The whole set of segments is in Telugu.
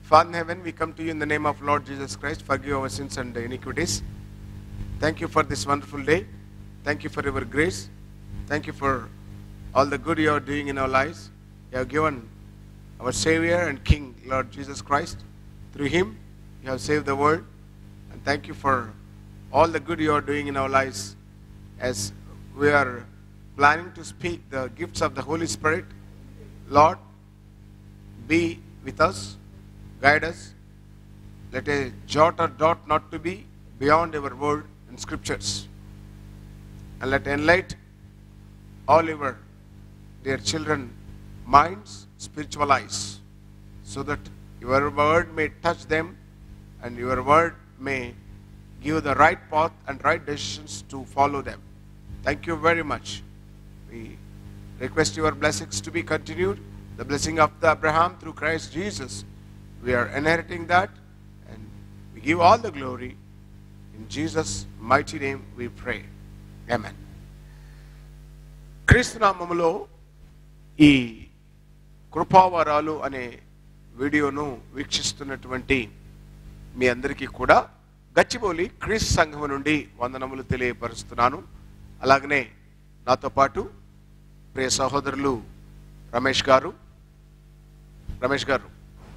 Father in heaven, we come to you in the name of Lord Jesus Christ. Forgive our sins and iniquities. Thank you for this wonderful day. Thank you for your grace. Thank you for all the good you are doing in our lives. You have given our Savior and King, Lord Jesus Christ. Through Him, you have saved the world. And thank you for all the good you are doing in our lives as we are planning to speak the gifts of the Holy Spirit. Lord, be with us, guide us. Let a jot or dot not to be beyond our word and scriptures. And let enlighten all your dear children minds, spiritual eyes, so that your word may touch them and your word may give the right path and right decisions to follow them. Thank you very much. We request your blessings to be continued. The blessing of the Abraham through Christ Jesus. We are inheriting that and we give all the glory. In Jesus' mighty name we pray. Amen. క్రీస్తునామములో ఈ కృపావరాలు అనే వీడియోను వీక్షిస్తున్నటువంటి మీ అందరికీ కూడా గచ్చిబౌలి క్రీస్తు సంఘం నుండి వందనములు తెలియపరుస్తున్నాను అలాగనే నాతో పాటు ప్రియ సహోదరులు రమేష్ గారు రమేష్ గారు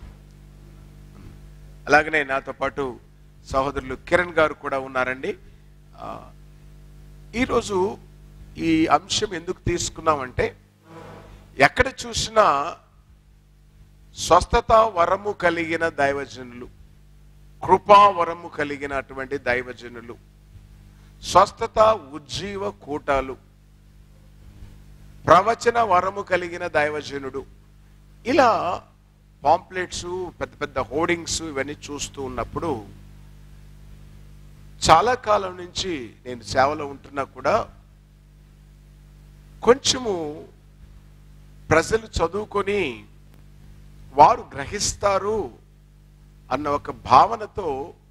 అలాగనే నాతో పాటు సహోదరులు కిరణ్ గారు కూడా ఉన్నారండి ఆ, ఈరోజు ఈ అంశం ఎందుకు తీసుకున్నామంటే ఎక్కడ చూసినా స్వస్థత వరము కలిగిన దైవజనులు కృపా వరము కలిగినటువంటి దైవజనులు స్వస్థత ఉజ్జీవ కూటాలు ప్రవచన వరము కలిగిన దైవజనుడు ఇలా పాంప్లెట్స్ పెద్ద పెద్ద హోర్డింగ్స్ ఇవన్నీ చూస్తూ ఉన్నప్పుడు చాలా కాలం నుంచి నేను సేవలో ఉంటున్నా కూడా కొంచెము ప్రజలు చదువుకొని వారు గ్రహిస్తారు అన్న ఒక భావనతో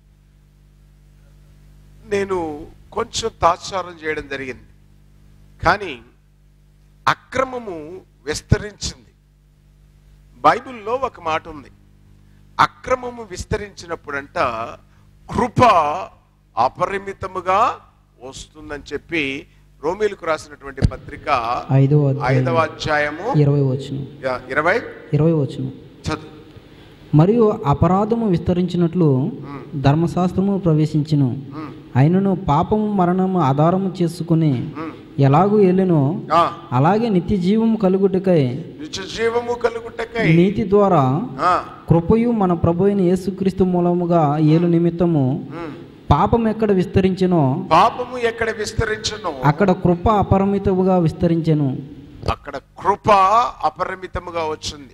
నేను కొంచెం తాత్సారం చేయడం జరిగింది కానీ అక్రమము విస్తరించింది బైబిల్లో ఒక మాట ఉంది అక్రమము విస్తరించినప్పుడంట కృప అపరిమితముగా వస్తుందని చెప్పి రోమిలకు రాసినటువంటి పత్రిక ఐదవ అధ్యాయం ఐదవ అధ్యాయము ఇరవై వచనం యా, ఇరవై ఇరవై వచనం చదువు మరియు అపరాధము విస్తరించినట్లు ధర్మశాస్త్రము ప్రవేశించును ఉమ్, అయినను పాపము మరణము ఆధారము చేసుకుని ఉమ్. ఎలాగూ వెళ్ళెనో ఆ, అలాగే నిత్య జీవము కలుగుటకై నిత్య జీవము కలుగుటకై నీతి ద్వారా ఆ, కృపయు మన ప్రభు అయిన యేసుక్రీస్తు మూలముగా ఏలు నిమిత్తము ఉమ్. పాపం ఎక్కడ విస్తరించెనో పాపము ఎక్కడ విస్తరించును అక్కడ కృప అపరిమితముగా విస్తరించెను అక్కడ కృప అపరిమితముగా వచ్చింది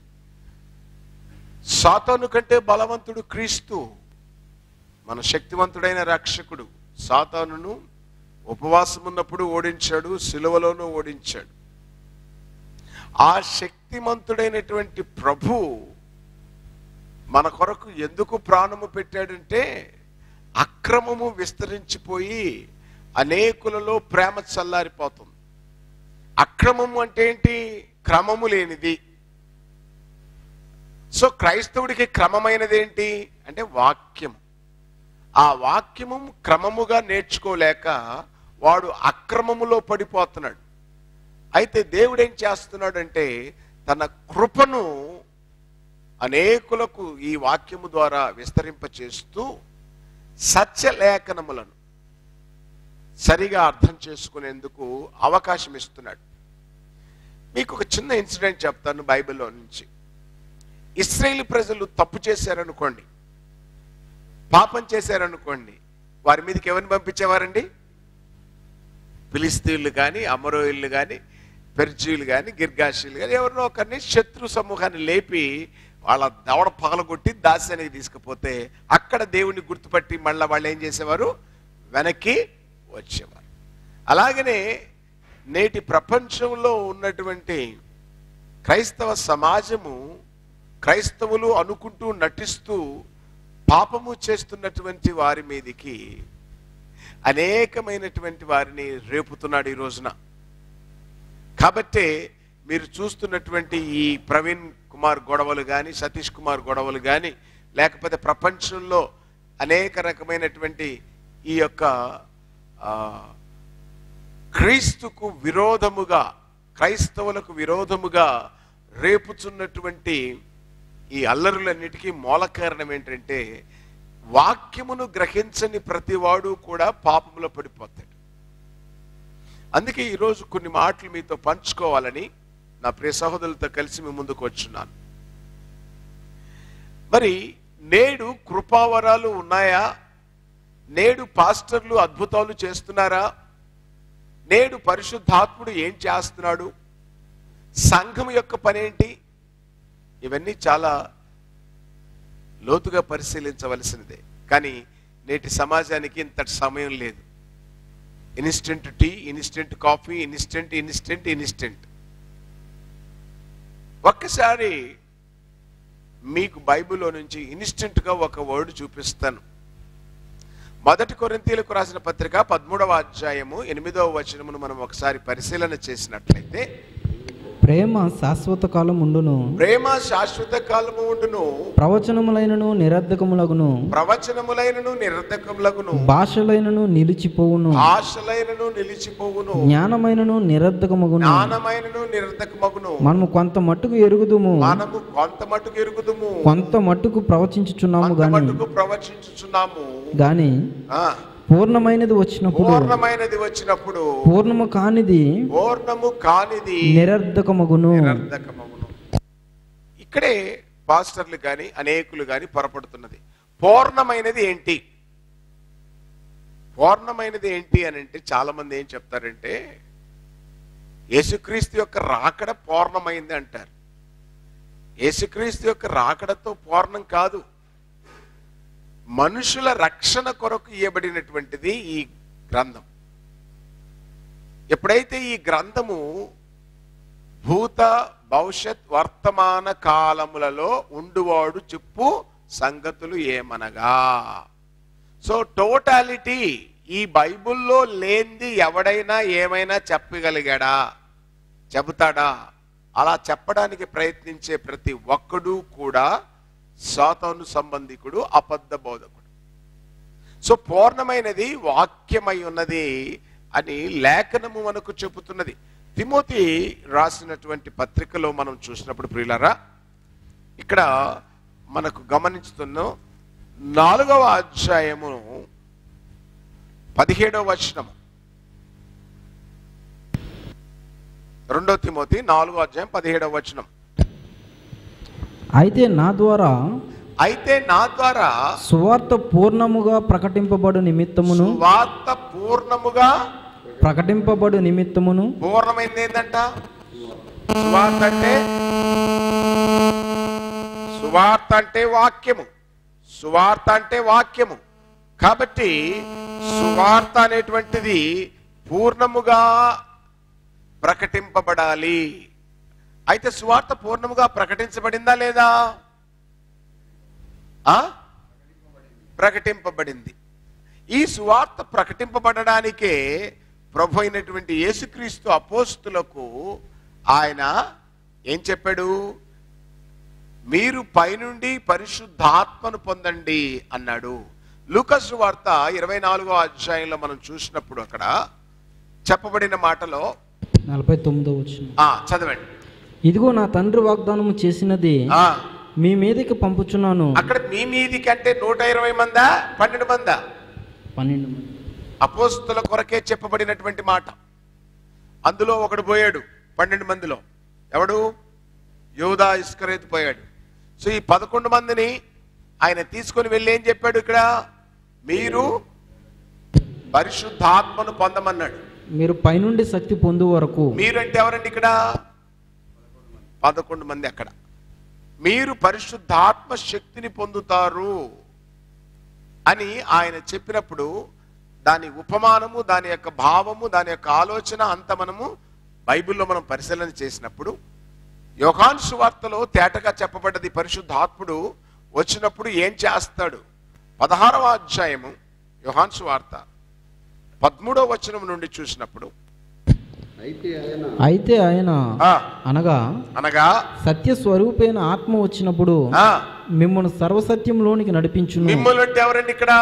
సాతాను కంటే బలవంతుడు క్రీస్తు మన శక్తివంతుడైన రక్షకుడు సాతానును ఉపవాసం ఉన్నప్పుడు ఓడించాడు సిలువలోనూ ఓడించాడు ఆ శక్తిమంతుడైనటువంటి ప్రభు మన కొరకు ఎందుకు ప్రాణము పెట్టాడంటే అక్రమము విస్తరించిపోయి అనేకులలో ప్రేమ చల్లారిపోతుంది అక్రమము అంటే ఏంటి క్రమము లేనిది సో క్రైస్తవుడికి క్రమమైనది ఏంటి అంటే వాక్యం ఆ వాక్యము క్రమముగా నేర్చుకోలేక వాడు అక్రమములో పడిపోతున్నాడు అయితే దేవుడు ఏం చేస్తున్నాడంటే తన కృపను అనేకులకు ఈ వాక్యము ద్వారా విస్తరింపచేస్తూ సత్యలేఖనములను సరిగా అర్థం చేసుకునేందుకు అవకాశం ఇస్తున్నాడు మీకు ఒక చిన్న ఇన్సిడెంట్ చెప్తాను బైబిల్లో నుంచి ఇస్రాయేల్ ప్రజలు తప్పు చేశారనుకోండి పాపం చేశారనుకోండి వారి మీదకి ఎవరిని పంపించేవారండి ఫిలిస్తీన్లు కానీ అమరోయిల్లు కానీ పెర్జీలు కానీ గిర్గాషీలు కానీ ఎవరినో ఒకరిని శత్రు సమూహాన్ని లేపి వాళ్ళ దవడ పగలగొట్టి దాస్యానికి తీసుకుపోతే అక్కడ దేవుణ్ణి గుర్తుపట్టి మళ్ళీ వాళ్ళు ఏం చేసేవారు వెనక్కి వచ్చేవారు అలాగనే నేటి ప్రపంచంలో ఉన్నటువంటి క్రైస్తవ సమాజము క్రైస్తవులు అనుకుంటూ నటిస్తూ పాపము చేస్తున్నటువంటి వారి మీదికి అనేకమైనటువంటి వారిని రేపుతున్నాడు ఈ రోజున కాబట్టే మీరు చూస్తున్నటువంటి ఈ ప్రవీణ్ కుమార్ గొడవలు కానీ సతీష్ కుమార్ గొడవలు కానీ లేకపోతే ప్రపంచంలో అనేక రకమైనటువంటి ఈ యొక్క ఆ, క్రీస్తుకు విరోధముగా క్రైస్తవులకు విరోధముగా రేపుచున్నటువంటి ఈ అల్లరులన్నిటికీ మూల కారణం ఏంటంటే వాక్యమును గ్రహించని ప్రతివాడు కూడా పాపంలో పడిపోతాడు అందుకే ఈరోజు కొన్ని మాటలు మీతో పంచుకోవాలని నా ప్రియ సహోదరులతో కలిసి మీ ముందుకు వచ్చున్నాను మరి నేడు కృపావరాలు ఉన్నాయా నేడు పాస్టర్లు అద్భుతాలు చేస్తున్నారా నేడు పరిశుద్ధాత్ముడు ఏం చేస్తున్నాడు సంఘం యొక్క పనేంటి ఇవన్నీ చాలా లోతుగా పరిశీలించవలసినదే కానీ నేటి సమాజానికి ఇంతటి సమయం లేదు instant tea instant coffee instant instant instant ఒక్కసారి మీకు బైబిల్లో నుంచి ఇన్స్టెంట్గా ఒక వర్డ్ చూపిస్తాను మొదటి కొరింతీలకు రాసిన పత్రిక పదమూడవ అధ్యాయము ఎనిమిదవ వచనమును మనం ఒకసారి పరిశీలన చేసినట్లయితే ప్రేమ శాశ్వత కాలం ఉండును ప్రేమ శాశ్వత కాలము ఉండును ప్రవచనములైనను నిరర్ధకములగును ప్రవచనములైనను నిరర్ధకములగును భాషలైనను నిలిచిపోవును ఆశలైనను నిలిచిపోవును జ్ఞానమైనను నిరర్ధకమగును జ్ఞానమైనను నిరర్ధకమగును మనము కొంత మట్టుకు ఎరుగుదుము మనము కొంత మట్టుకు ఎరుగుదుము కొంత మట్టుకు ప్రవచించుచున్నాము కొంత గాని మట్టుకు ప్రవచించుచున్నాము గాని ఆ, పూర్ణమైనది వచ్చినప్పుడు పూర్ణమైనది వచ్చినప్పుడు పూర్ణము కానిది పూర్ణము కానిది నిరర్ధకమగును నిరర్ధకమగును ఇక్కడే పాస్టర్లు కానీ అనేకులు కానీ పొరపడుతున్నది పూర్ణమైనది ఏంటి పూర్ణమైనది ఏంటి అని అంటే చాలా మంది ఏం చెప్తారంటే యేసుక్రీస్తు యొక్క రాకడ పూర్ణమైంది అంటారు యేసుక్రీస్తు యొక్క రాకడతో పూర్ణం కాదు మనుషుల రక్షణ కొరకు ఇవ్వబడినటువంటిది ఈ గ్రంథం ఎప్పుడైతే ఈ గ్రంథము భూత భవిష్యత్ వర్తమాన కాలములలో ఉండువాడు చెప్పు సంగతులు ఏమనగా సో టోటాలిటీ ఈ బైబిల్లో లేనిది ఎవడైనా ఏమైనా చెప్పగలిగాడా చెబుతాడా అలా చెప్పడానికి ప్రయత్నించే ప్రతి ఒక్కడు కూడా సాతాను సంబంధికుడు అబద్ధ బోధకుడు సో పూర్ణమైనది వాక్యమై ఉన్నది అని లేఖనము మనకు చెబుతున్నది తిమోతి రాసినటువంటి పత్రికలో మనం చూసినప్పుడు ప్రియులారా ఇక్కడ మనకు గమనించుతున్నాం నాలుగవ అధ్యాయము పదిహేడవ వచనము రెండో తిమోతి నాలుగో అధ్యాయం పదిహేడవ వచనం అయితే నా ద్వారా అయితే నా ద్వారా సువార్త పూర్ణముగా ప్రకటింపబడు నిమిత్తమును వార్త పూర్ణముగా ప్రకటింపబడు నిమిత్తమును పూర్ణమైంది ఏంటంట సువార్త అంటే సువార్త అంటే వాక్యము సువార్త అంటే వాక్యము కాబట్టి సువార్త అనేటువంటిది పూర్ణముగా ప్రకటింపబడాలి అయితే సువార్త పూర్ణముగా ప్రకటించబడిందా లేదా ఆ ప్రకటింపబడింది ఈ సువార్త ప్రకటింపబడడానికే ప్రభు అయినటువంటి యేసుక్రీస్తు అపోస్తులకు ఆయన ఏం చెప్పాడు మీరు పైనుండి పరిశుద్ధాత్మను పొందండి అన్నాడు లూకస్ వార్త ఇరవై నాలుగో అధ్యాయంలో మనం చూసినప్పుడు అక్కడ చెప్పబడిన మాటలో నలభై తొమ్మిదో వచ్చిన ఆ చదవండి ఇదిగో నా తండ్రి వాగ్దానము చేసినది ఆ మీ మీదకి పంపుచున్నాను అక్కడ మీ మీది కంటే నూట ఇరవై మందా పన్నెండు మందా పన్నెండు మంది అపోస్తుల కొరకే చెప్పబడినటువంటి మాట అందులో ఒకడు పోయాడు పన్నెండు మందిలో ఎవడు యోధా ఇస్కరేత్ పోయాడు సో ఈ పదకొండు మందిని ఆయన తీసుకొని వెళ్ళి ఏం చెప్పాడు ఇక్కడ మీరు పరిశుద్ధాత్మను పొందమన్నాడు మీరు పైనుండి శక్తి పొందు వరకు మీరంటే ఎవరండి ఇక్కడ పదకొండు మంది అక్కడ మీరు పరిశుద్ధాత్మ శక్తిని పొందుతారు అని ఆయన చెప్పినప్పుడు దాని ఉపమానము దాని యొక్క భావము దాని యొక్క ఆలోచన అంత మనము బైబిల్లో మనం పరిశీలన చేసినప్పుడు యోహాన్ సువార్తలో తేటగా చెప్పబడ్డది పరిశుద్ధాత్ముడు వచ్చినప్పుడు ఏం చేస్తాడు పదహారవ అధ్యాయము యోహాన్ సువార్త పదమూడవ వచనం నుండి చూసినప్పుడు అయితే ఆయన అయితే ఆయన ఆ, అనగా అనగా సత్య స్వరూపైన ఆత్మ వచ్చినప్పుడు ఆ, మిమ్మల్ని సర్వసత్యంలోనికి నడిపించును మిమ్మల్ని అంటే ఎవరండి ఇక్కడ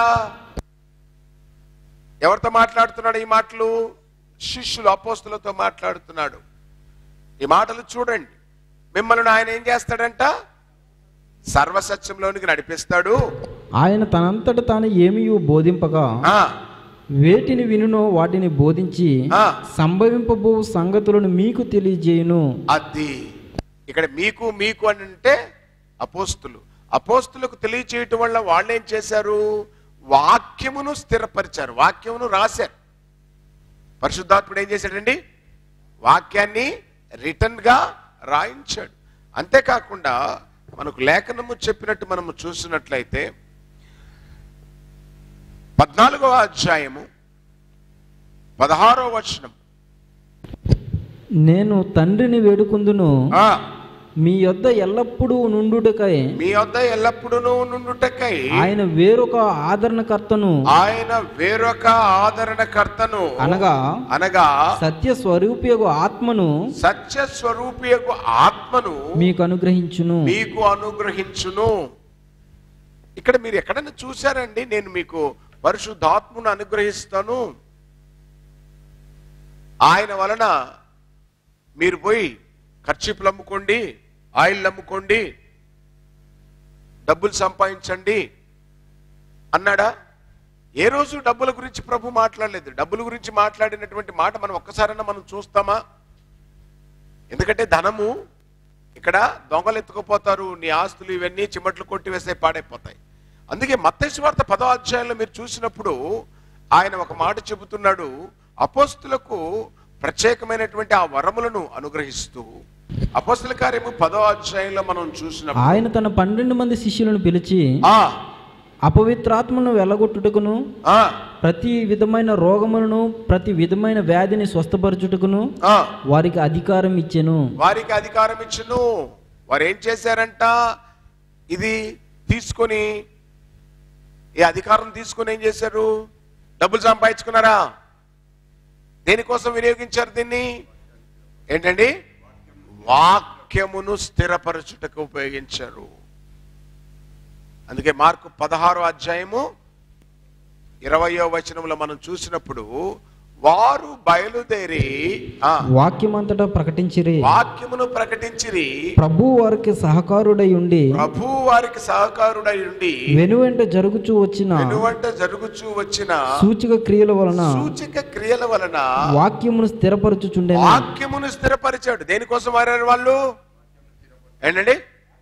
ఎవరితో మాట్లాడుతున్నాడు ఈ మాటలు శిష్యులు అపోస్తులతో మాట్లాడుతున్నాడు ఈ మాటలు చూడండి మిమ్మల్ని ఆయన ఏం చేస్తాడంట సర్వసత్యంలోనికి నడిపిస్తాడు ఆయన తనంతట తాను ఏమీ బోధింపగా ఆ, వేటిని వినునో వాటిని బోధించి ఆ. సంభవింపబో సంగతులను మీకు తెలియజేయును అది ఇక్కడ మీకు మీకు అని అంటే అపోస్తులు అపోస్తులకు తెలియచేయటం వల్ల వాళ్ళు ఏం చేశారు వాక్యమును స్థిరపరిచారు వాక్యమును రాశారు పరిశుద్ధాత్ముడు ఏం చేశాడండి వాక్యాన్ని రిటర్న్ గా రాయించాడు అంతేకాకుండా మనకు లేఖనము చెప్పినట్టు మనము చూసినట్లయితే పద్నాలుగవ అధ్యాయము పదహారో వచనం నేను తండ్రిని వేడుకుందును ఆ, మీ యొద్ద ఎల్లప్పుడూ నుండుటకై మీ వద్ద ఎల్లప్పుడూ నుండుటకై ఆయన వేరొక ఆదరణకర్తను ఆయన వేరొక ఆదరణకర్తను అనగా అనగా సత్య స్వరూపియగు ఆత్మను సత్య స్వరూపియకు ఆత్మను మీకు అనుగ్రహించును మీకు అనుగ్రహించును ఇక్కడ మీరు ఎక్కడైనా చూశారండి నేను మీకు పరిశుద్ధాత్మను అనుగ్రహిస్తాను ఆయన వలన మీరు పోయి ఖర్చీపులు అమ్ముకోండి ఆయిల్ అమ్ముకోండి డబ్బులు సంపాదించండి అన్నాడా ఏ రోజు డబ్బుల గురించి ప్రభు మాట్లాడలేదు డబ్బుల గురించి మాట్లాడినటువంటి మాట మనం ఒక్కసారైనా మనం చూస్తామా ఎందుకంటే ధనము ఇక్కడ దొంగలు ఎత్తుకుపోతారు నీ ఆస్తులు ఇవన్నీ చిమట్లు కొట్టి వేసే పాడైపోతాయి అందుకే మత్తయి వార్త పదో అధ్యాయంలో మీరు చూసినప్పుడు ఆయన ఒక మాట చెబుతున్నాడు అపోస్తులకు ప్రత్యేకమైనటువంటి ఆ వరములను అనుగ్రహిస్తూ అపోస్తుల కార్యము పదో అధ్యాయంలో మనం చూసినప్పుడు ఆయన తన పన్నెండు మంది శిష్యులను పిలిచి ఆ అపవిత్రాత్మను వెళ్ళగొట్టుటకును ఆ ప్రతి విధమైన రోగములను ప్రతి విధమైన వ్యాధిని స్వస్థపరచుటకును ఆ వారికి అధికారం ఇచ్చెను వారికి అధికారం ఇచ్చును వారు ఏం చేశారంట ఇది తీసుకొని ఈ అధికారం తీసుకొని ఏం చేశారు డబ్బులు సంపాదించుకున్నారా దేనికోసం వినియోగించారు దీన్ని ఏంటండి వాక్యమును స్థిరపరచుటకు ఉపయోగించారు అందుకే మార్కు పదహారో అధ్యాయము ఇరవయో వచనంలో మనం చూసినప్పుడు వారు బయలుదేరి ఆ వాక్యమంతటా ప్రకటించిరి వాక్యమును ప్రకటించిరి ప్రభు వారికి సహకారుడై ఉండి ప్రభు వారికి సహకారుడై ఉండి వెనువెంట జరుగుచూ వచ్చిన వెనువంట జరుగుచూ వచ్చిన సూచక క్రియల వలన సూచక క్రియల వలన వాక్యమును స్థిరపరచుచుండెను వాక్యమును స్థిరపరిచాడు దేనికోసం మారారు వాళ్ళు ఏంటండి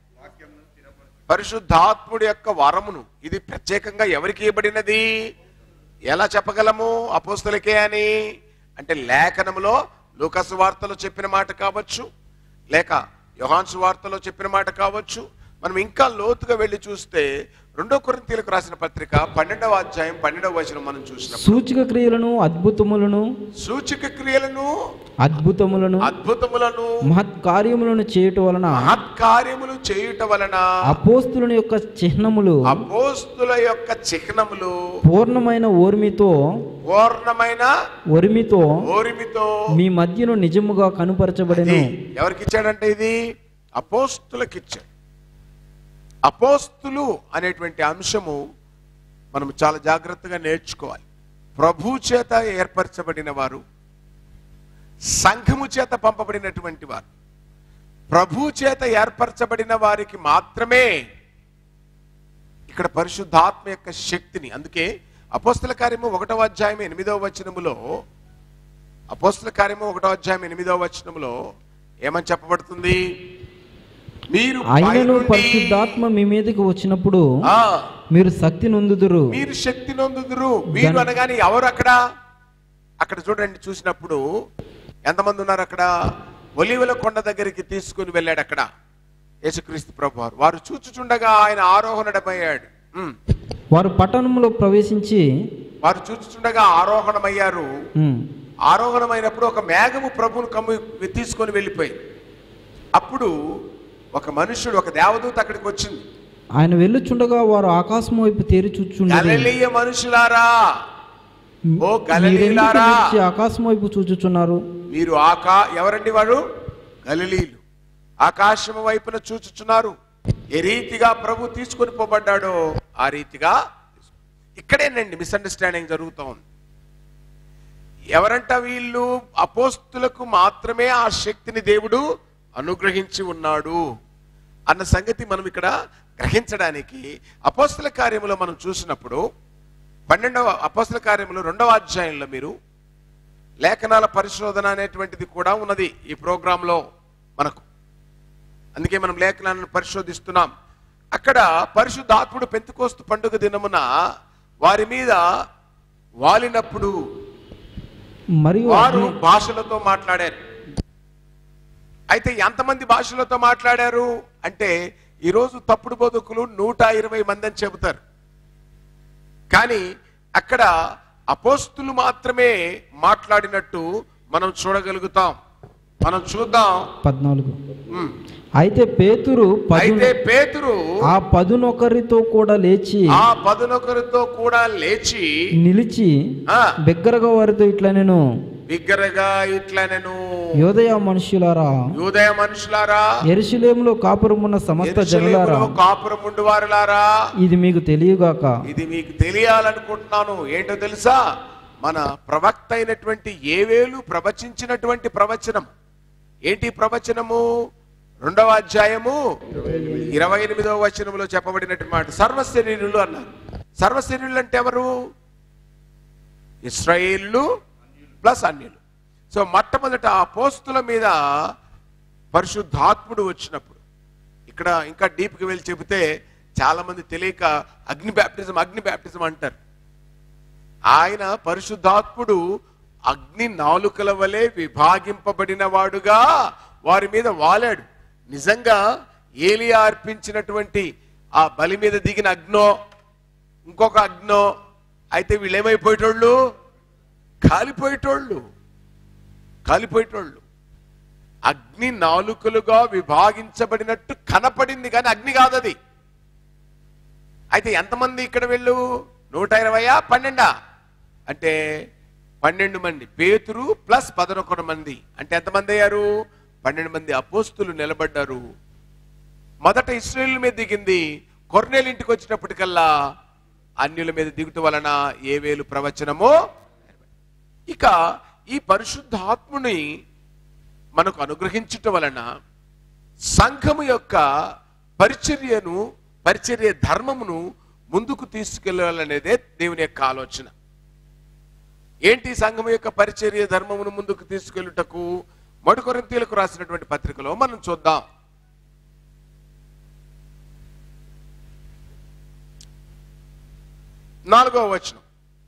పరిశుద్ధాత్ముడి యొక్క వరమును ఇది ప్రత్యేకంగా ఎవరికి ఇవ్వబడినది ఎలా చెప్పగలము అపోస్తులకే అని అంటే లేఖనములో లూకసు వార్తలో చెప్పిన మాట కావచ్చు లేక యోహాన్సు వార్తలో చెప్పిన మాట కావచ్చు మనం ఇంకా లోతుగా వెళ్ళి చూస్తే రెండో కొరింతీలకు రాసిన పత్రిక పన్నెండవ అధ్యాయం పన్నెండవ వచనం మనం చూసినప్పుడు సూచక క్రియలను అద్భుతములను సూచక క్రియలను అద్భుతములను అద్భుతములను మహత్ కార్యములను చేయుట వలన మహత్కార్యములు చేయుట వలన అపోస్తులని యొక్క చిహ్నములు అపోస్తుల యొక్క చిహ్నములు పూర్ణమైన ఓర్మితో పూర్ణమైన ఒరిమితో ఓరిమితో మీ మధ్యను నిజముగా కనుపరచబడెను ఇది ఎవరికి ఇచ్చాడంటే ఇది అపోస్తులకు ఇచ్చాడు అపోస్తులు అనేటువంటి అంశము మనం చాలా జాగ్రత్తగా నేర్చుకోవాలి ప్రభు చేత ఏర్పరచబడిన వారు సంఘము చేత పంపబడినటువంటి వారు ప్రభు చేత ఏర్పరచబడిన వారికి మాత్రమే ఇక్కడ పరిశుద్ధాత్మ యొక్క శక్తిని అందుకే అపోస్తల కార్యము ఒకటవ అధ్యాయం ఎనిమిదవ వచనములో అపోస్తల కార్యము ఒకటో అధ్యాయం ఎనిమిదవ వచనములో ఏమని చెప్పబడుతుంది మీరు ఆయనను పైనుండి- పరిశుద్ధాత్మ మీ మీదకి వచ్చినప్పుడు ఆ, మీరు శక్తి నొందుదురు మీరు శక్తి నొందుదురు మీరు గన- అనగానే ఎవరు అక్కడ అక్కడ చూడండి చూసినప్పుడు ఎంతమంది ఉన్నారు అక్కడ ఒలివల కొండ దగ్గరికి తీసుకుని వెళ్ళాడు అక్కడ యేసుక్రీస్తు ప్రభు వారు వారు చూచుచుండగా ఆయన ఆరోహణమయ్యాడు ఉమ్. వారు పట్టణంలో ప్రవేశించి వారు చూచుచుండగా ఆరోహణమయ్యారు ఉమ్, ఆరోహణమైనప్పుడు ఒక మేఘము ప్రభువును కమ్ము తీసుకొని వెళ్ళిపోయింది అప్పుడు ఒక మనుషుడు ఒక దేవదూత అక్కడికి వచ్చింది ఆయన వెళ్ళుచుండగా వారు ఆకాశం వైపు తేరి చూచుండేది గలిలియ మనుషులారా ఓ మీరెందుకు గలిలీలారా నిలిచి ఆకాశం వైపు చూచుచున్నారు మీరు ఆకా ఎవరండి వారు గలిలీలు ఆకాశం వైపున చూచుచున్నారు ఏ రీతిగా ప్రభు తీసుకొని పోబడ్డాడో ఆ రీతిగా ఇక్కడేనండి మిస్అండర్స్టాండింగ్ జరుగుతూ ఉంది ఎవరంట వీళ్ళు అపోస్తులకు మాత్రమే ఆ శక్తిని దేవుడు అనుగ్రహించి ఉన్నాడు అన్న సంగతి మనం ఇక్కడ గ్రహించడానికి అపోస్తుల కార్యములో మనం చూసినప్పుడు పన్నెండవ అపోస్తుల కార్యములో రెండవ అధ్యాయంలో మీరు లేఖనాల పరిశోధన అనేటువంటిది కూడా ఉన్నది ఈ ప్రోగ్రాంలో మనకు అందుకే మనం లేఖనాలను పరిశోధిస్తున్నాం అక్కడ పరిశుద్ధాత్ముడు పెంతుకోస్తు పండుగ దినమున వారి మీద వాలినప్పుడు మరియు వారు అగ్ని- భాషలతో మాట్లాడారు అయితే ఎంతమంది భాషలతో మాట్లాడారు అంటే ఈరోజు తప్పుడు బోధకులు నూట ఇరవై మంది అని చెబుతారు కానీ అక్కడ అపోస్తులు మాత్రమే మాట్లాడినట్టు మనం చూడగలుగుతాం మనం చూద్దాం పద్నాలుగు ఉమ్. అయితే పేతురు పదు అయితే పేతురు ఆ పదునొకరితో కూడా లేచి ఆ పదునొకరితో కూడా లేచి నిలిచి ఆ బిగ్గరగా వారితో ఇట్లా నేను బిగ్గరగా ఇట్లా నేను యోదయ మనుష్యులారా యూదయ మనుషులారా ఎరుషులేములో కాపురమున్న సమస్త జనులారా యెరూషలేములో కాపురం ఉండువారులారా ఇది మీకు తెలియగాక ఇది మీకు తెలియాలనుకుంటున్నాను ఏంటో తెలుసా మన ప్రవక్త అయినటువంటి ఏవేలు ప్రవచించినటువంటి ప్రవచనం ఏంటి ప్రవచనము రెండవ అధ్యాయము ఇరవై ఎనిమిదవ వచనంలో చెప్పబడినటువంటి మాట సర్వశరీరులు అన్నారు సర్వశరీరులు అంటే ఎవరు ఇస్రాయేళ్లు ప్లస్ అన్యులు సో మొట్టమొదట ఆ పోస్తుల మీద పరిశుద్ధాత్ముడు వచ్చినప్పుడు ఇక్కడ ఇంకా డీప్కి వెళ్ళి చెబితే చాలా మంది తెలియక అగ్ని బ్యాప్టిజం అగ్ని బ్యాప్టిజం అంటారు ఆయన పరిశుద్ధాత్ముడు అగ్ని నాలుకల వలె విభాగింపబడిన వాడుగా వారి మీద వాలాడు నిజంగా ఏలియా అర్పించినటువంటి ఆ బలి మీద దిగిన అగ్నో ఇంకొక అగ్నో అయితే వీళ్ళు ఏమైపోయేటోళ్ళు కాలిపోయేటోళ్ళు కాలిపోయేటోళ్ళు అగ్ని నాలుకలుగా విభాగించబడినట్టు కనపడింది కానీ అగ్ని కాదది అయితే ఎంతమంది ఇక్కడ వెళ్ళు నూట ఇరవయా పన్నెండా అంటే పన్నెండు మంది పేతురు ప్లస్ పదనొకడు మంది అంటే ఎంతమంది అయ్యారు పన్నెండు మంది అపోస్తులు నిలబడ్డారు మొదట ఇస్రాయేల్ మీద దిగింది కొర్నేలు ఇంటికి వచ్చినప్పటికల్లా అన్యుల మీద దిగుట వలన ఏ వేలు ప్రవచనమో ఇక ఈ పరిశుద్ధాత్ముని మనకు అనుగ్రహించుట వలన సంఘము యొక్క పరిచర్యను పరిచర్య ధర్మమును ముందుకు తీసుకెళ్లాలనేదే దేవుని యొక్క ఆలోచన ఏంటి సంఘం యొక్క పరిచర్య ధర్మమును ముందుకు తీసుకెళ్ళుటకు మడుకొరింతీలకు రాసినటువంటి పత్రికలో మనం చూద్దాం నాలుగవ వచనం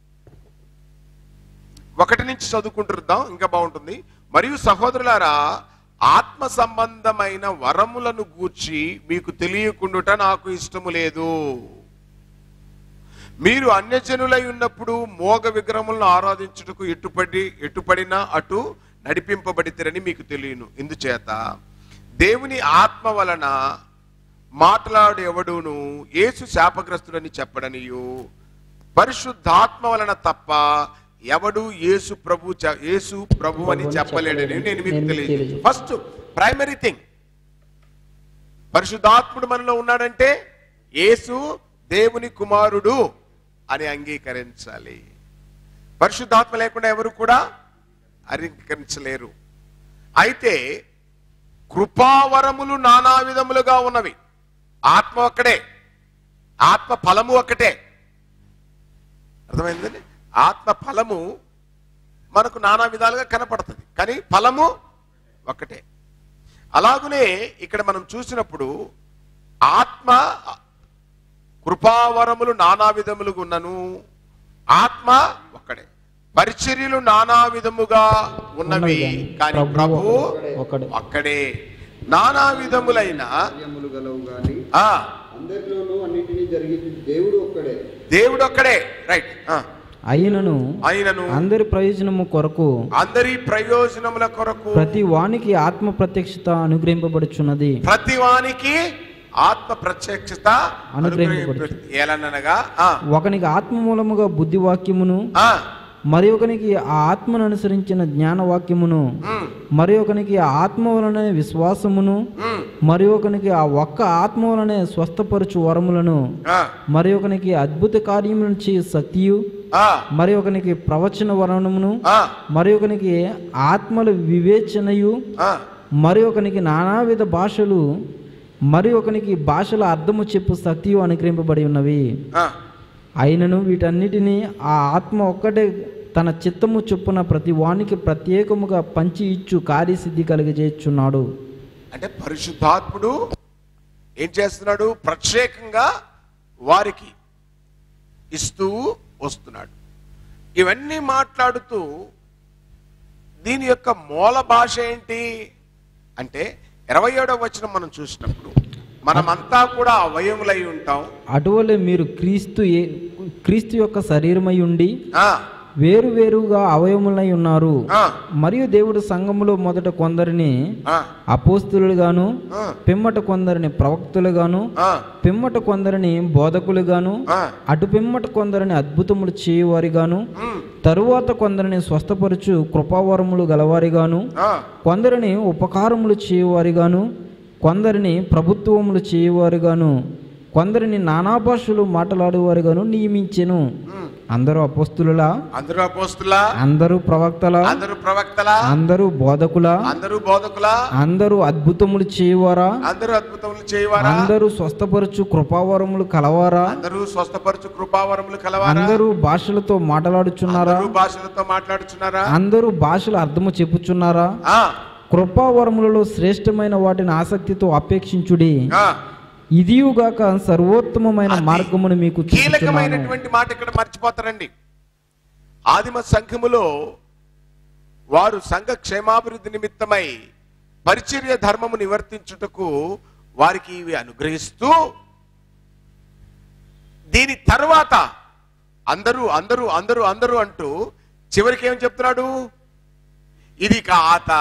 ఒకటి నుంచి చదువుకుంటుద్దాం ఇంకా బాగుంటుంది మరియు సహోదరులారా ఆత్మ సంబంధమైన వరములను గూర్చి మీకు తెలియకుండుట నాకు ఇష్టము లేదు మీరు అన్యజనులై ఉన్నప్పుడు మోగ విగ్రహములను ఆరాధించుటకు ఎట్టుపడి ఎట్టుపడినా అటు నడిపింపబడితేరని మీకు తెలియను ఇందుచేత దేవుని ఆత్మ వలన మాట్లాడు ఎవడును యేసు శాపగ్రస్తుడని చెప్పడనియు పరిశుద్ధాత్మ వలన తప్ప ఎవడు యేసు ప్రభు చ- యేసు ప్రభు అని చెప్పలేడని నేను మీకు తెలియదు ఫస్ట్ ప్రైమరీ థింగ్ పరిశుద్ధాత్ముడు మనలో ఉన్నాడంటే యేసు దేవుని కుమారుడు అని అంగీకరించాలి పరిశుద్ధాత్మ లేకుండా ఎవరు కూడా అంగీకరించలేరు అయితే కృపావరములు నానా విధములుగా ఉన్నవి ఆత్మ ఒక్కడే ఆత్మ ఫలము ఒక్కటే అర్థమైందండి ఆత్మ ఫలము మనకు నానా విధాలుగా కనపడుతుంది కానీ ఫలము ఒక్కటే అలాగునే ఇక్కడ మనం చూసినప్పుడు ఆత్మ కృపావరములు నానా విధములుగా ఉన్నను ఆత్మ ఒక్కడే పరిచర్యలు నానా విధముగా ఉన్నవి కానీ ప్రభు ఒకడే ఒక్కడే నానా విధములైన కార్యములు గలవు గాని ఆ అందరిలోనూ అన్నిటినీ జరిగించి దేవుడు ఒక్కడే దేవుడు ఒక్కడే రైట్ అయినను ఆయనను అందరి ప్రయోజనము కొరకు అందరి ప్రయోజనముల కొరకు ప్రతి వానికి ఆత్మ ప్రత్యక్షత అనుగ్రహింపబడుచున్నది ప్రతి వానికి ఆత్మ ప్రత్యక్షత అనుగ్రహింపబడును. అనుగ్రహింపబడుతుంది. ఏలనగా ఆ, ఒకనికి ఆత్మ మూలముగా బుద్ధి వాక్యమును ఆ, మరి ఒకనికి ఆ ఆత్మను అనుసరించిన జ్ఞానవాక్యమును ఉమ్, మరి ఒకనికి ఆ ఆత్మ వలనే విశ్వాసమును ఉమ్, మరి ఒకనికి ఆ ఒక్క ఆత్మ వలనే స్వస్థపరచు వరములను ఆ, మరి ఒకనికి అద్భుత కార్యములను చేయు శక్తియు ఆ, మరి ఒకనికి ప్రవచన వరణమును ఆ, మరి ఒకనికి ఆత్మల వివేచనయు ఆ, మరి ఒకనికి నానావిధ భాషలు మరి ఒకనికి భాషల అర్థము చెప్పు శక్తియు అనుగ్రహింపబడి ఉన్నవి ఆ. అయినను వీటన్నిటినీ ఆ ఆత్మ ఒక్కటే తన చిత్తము చొప్పున ప్రతి వానికి ప్రత్యేకముగా పంచి ఇచ్చు కార్యసిద్ధి కలిగజేయుచున్నాడు అంటే పరిశుద్ధాత్ముడు ఏం చేస్తున్నాడు ప్రత్యేకంగా వారికి ఇస్తూ వస్తున్నాడు ఇవన్నీ మాట్లాడుతూ దీని యొక్క మూల భాష ఏంటి అంటే ఇరవై ఏడవ వచనం మనం చూసినప్పుడు మనమంతా కూడా అవయములై ఉంటాం అటువలే మీరు క్రీస్తు ఏ క్రీస్తు యొక్క శరీరమై ఉండి ఆ, వేరు వేరుగా అవయములై ఉన్నారు ఆ, మరియు దేవుడు సంఘములో మొదట కొందరిని ఆ, అపోస్తులుగాను ఆ, పిమ్మట కొందరిని ప్రవక్తులుగాను ఆ, పిమ్మట కొందరిని బోధకులుగాను ఆ, అటు పిమ్మట కొందరిని అద్భుతములు చేయువారిగాను ఉమ్, తరువాత కొందరిని స్వస్థపరచు కృపావరములు గలవారిగాను ఆ, కొందరిని ఉపకారములు చేయువారిగాను కొందరిని ప్రభుత్వములు చేయువారిగాను కొందరిని నానా భాషలు మాట్లాడేవారిగాను నియమించెను ఉమ్. అందరూ అపోస్తులులా అందరూ అపోస్తులా అందరూ ప్రవక్తల అందరూ ప్రవక్తలా అందరూ బోధకుల అందరూ బోధకులా అందరూ అద్భుతములు చేయువారా అందరూ అద్భుతములు చేయవారా అందరూ స్వస్థపరచు కృపావరములు కలవారా అందరూ స్వస్థపరచు కృపావరములు కలవారా అందరూ భాషలతో మాట్లాడుచున్నారా అందరూ భాషలతో మాట్లాడుచున్నారా అందరూ భాషల అర్థము చెప్పుచున్నారా ఆ, కృపావరములలో శ్రేష్టమైన వాటిని ఆసక్తితో అపేక్షించుడి ఆ. ఇదియుగాక సర్వోత్తమమైన అది మార్గమును మీకు చూపుచున్నాను కీలకమైనటువంటి మాట ఇక్కడ మర్చిపోతారండి ఆదిమ సంఘములో వారు సంఘ క్షేమాభివృద్ధి నిమిత్తమై పరిచర్య ధర్మము నివర్తించుటకు వారికి ఇవి అనుగ్రహిస్తూ దీని తర్వాత అందరూ అందరూ అందరూ అందరూ అంటూ చివరికి ఏం చెప్తున్నాడు ఇది కాత